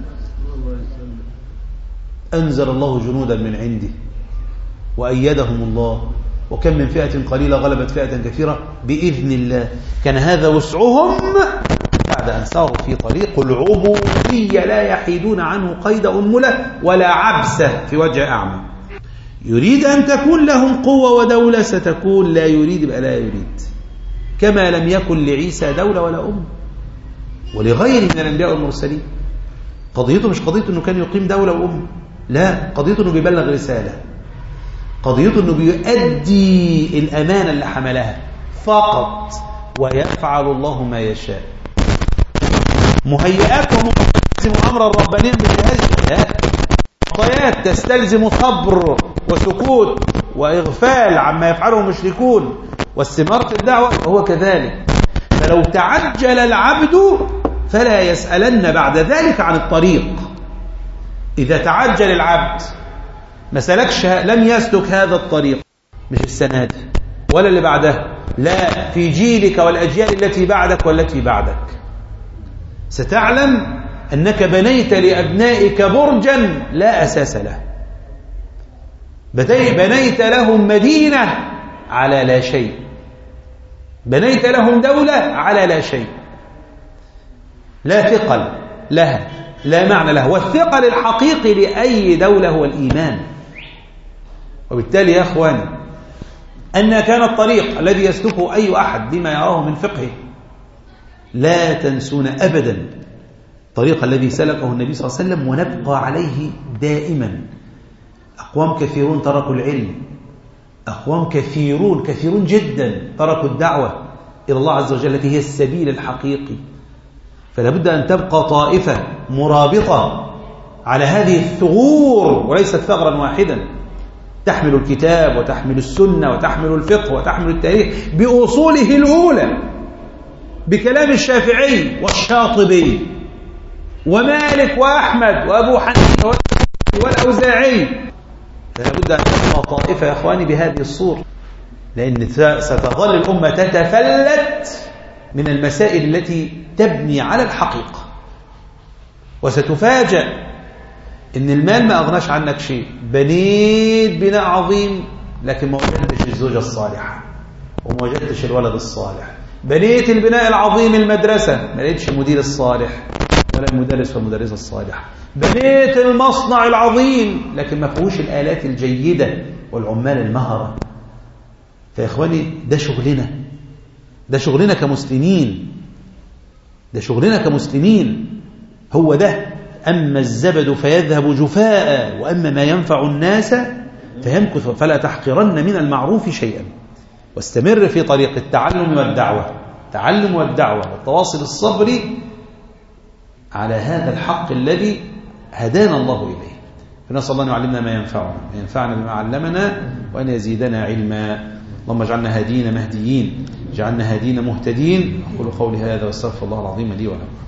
أنزل الله جنودا من عنده وأيدهم الله وكم من فئة قليلة غلبت فئة كثيرة بإذن الله كان هذا وسعهم بعد أن ساروا في طريق العبودية لا يحيدون عنه قيد أنملة ولا عبسة في وجه أعمى يريد أن تكون لهم قوة ودولة ستكون لا يريد بقى لا يريد كما لم يكن لعيسى دولة ولا أم ولغيره من الأنبياء والمرسلين قضيته مش قضيته أنه كان يقيم دولة وأم لا قضيته أنه بيبلغ رسالة قضيته أنه بيؤدي الأمانة اللي حملها فقط ويفعل الله ما يشاء مهيئاتهم تستلزم أمر الربانيين بالجهاز معطيات تستلزم صبر وسكوت وإغفال عما يفعله المشركون واستمارة الدعوة وهو كذلك فلو تعجل العبد فلا يسألن بعد ذلك عن الطريق إذا تعجل العبد ما سلكش لم يسلك هذا الطريق مش السنة دي ولا اللي بعدها لا في جيلك والأجيال التي بعدك والتي بعدك ستعلم أنك بنيت لأبنائك برجا لا أساس له بنيت لهم مدينة على لا شيء بنيت لهم دولة على لا شيء لا ثقل لها لا معنى لها والثقل الحقيقي لأي دولة هو الإيمان وبالتالي يا أخواني أن كان الطريق الذي يسلكه أي أحد بما يراه من فقهه لا تنسون أبدا الطريق الذي سلكه النبي صلى الله عليه وسلم ونبقى عليه دائما أقوام كثيرون تركوا العلم أقوام كثيرون كثيرون جدا تركوا الدعوة إلى الله عز وجل التي هي السبيل الحقيقي فلا بد أن تبقى طائفة مرابطة على هذه الثغور وليست ثغرا واحدا تحمل الكتاب وتحمل السنة وتحمل الفقه وتحمل التاريخ بأصوله الأولى بكلام الشافعي والشاطبي ومالك وأحمد وأبو حنيفة والأوزاعي فلا بد أن تبقى طائفة يا أخواني بهذه الصورة لأن ستظل الأمة تتفلت من المسائل التي تبني على الحقيقة وستفاجأ إن المال ما أغناش عنك شيء بنيت بناء عظيم لكن ما وجدتش الزوجة الصالحة وما وجدتش الولد الصالح بنيت البناء العظيم المدرسة ما لقيتش المدير الصالح ولا المدرس والمدرسة الصالحة بنيت المصنع العظيم لكن ما فيهوش الآلات الجيدة والعمال المهرة فيا إخواني ده شغلنا ده شغلنا كمسلمين ده شغلنا كمسلمين هو ده أما الزبد فيذهب جفاء وأما ما ينفع الناس فيمكث فلا تحقرن من المعروف شيئا واستمر في طريق التعلم والدعوة التعلم والدعوة والتواصل الصبري على هذا الحق الذي هدانا الله إليه فنسأل الله أن يعلمنا ما ينفعنا وينفعنا بما علمنا وأن يزيدنا علما اللهم اجعلنا هادين مهديين اجعلنا هادين مهتدين أقول قولي هذا واستغفر الله العظيم لي ولكم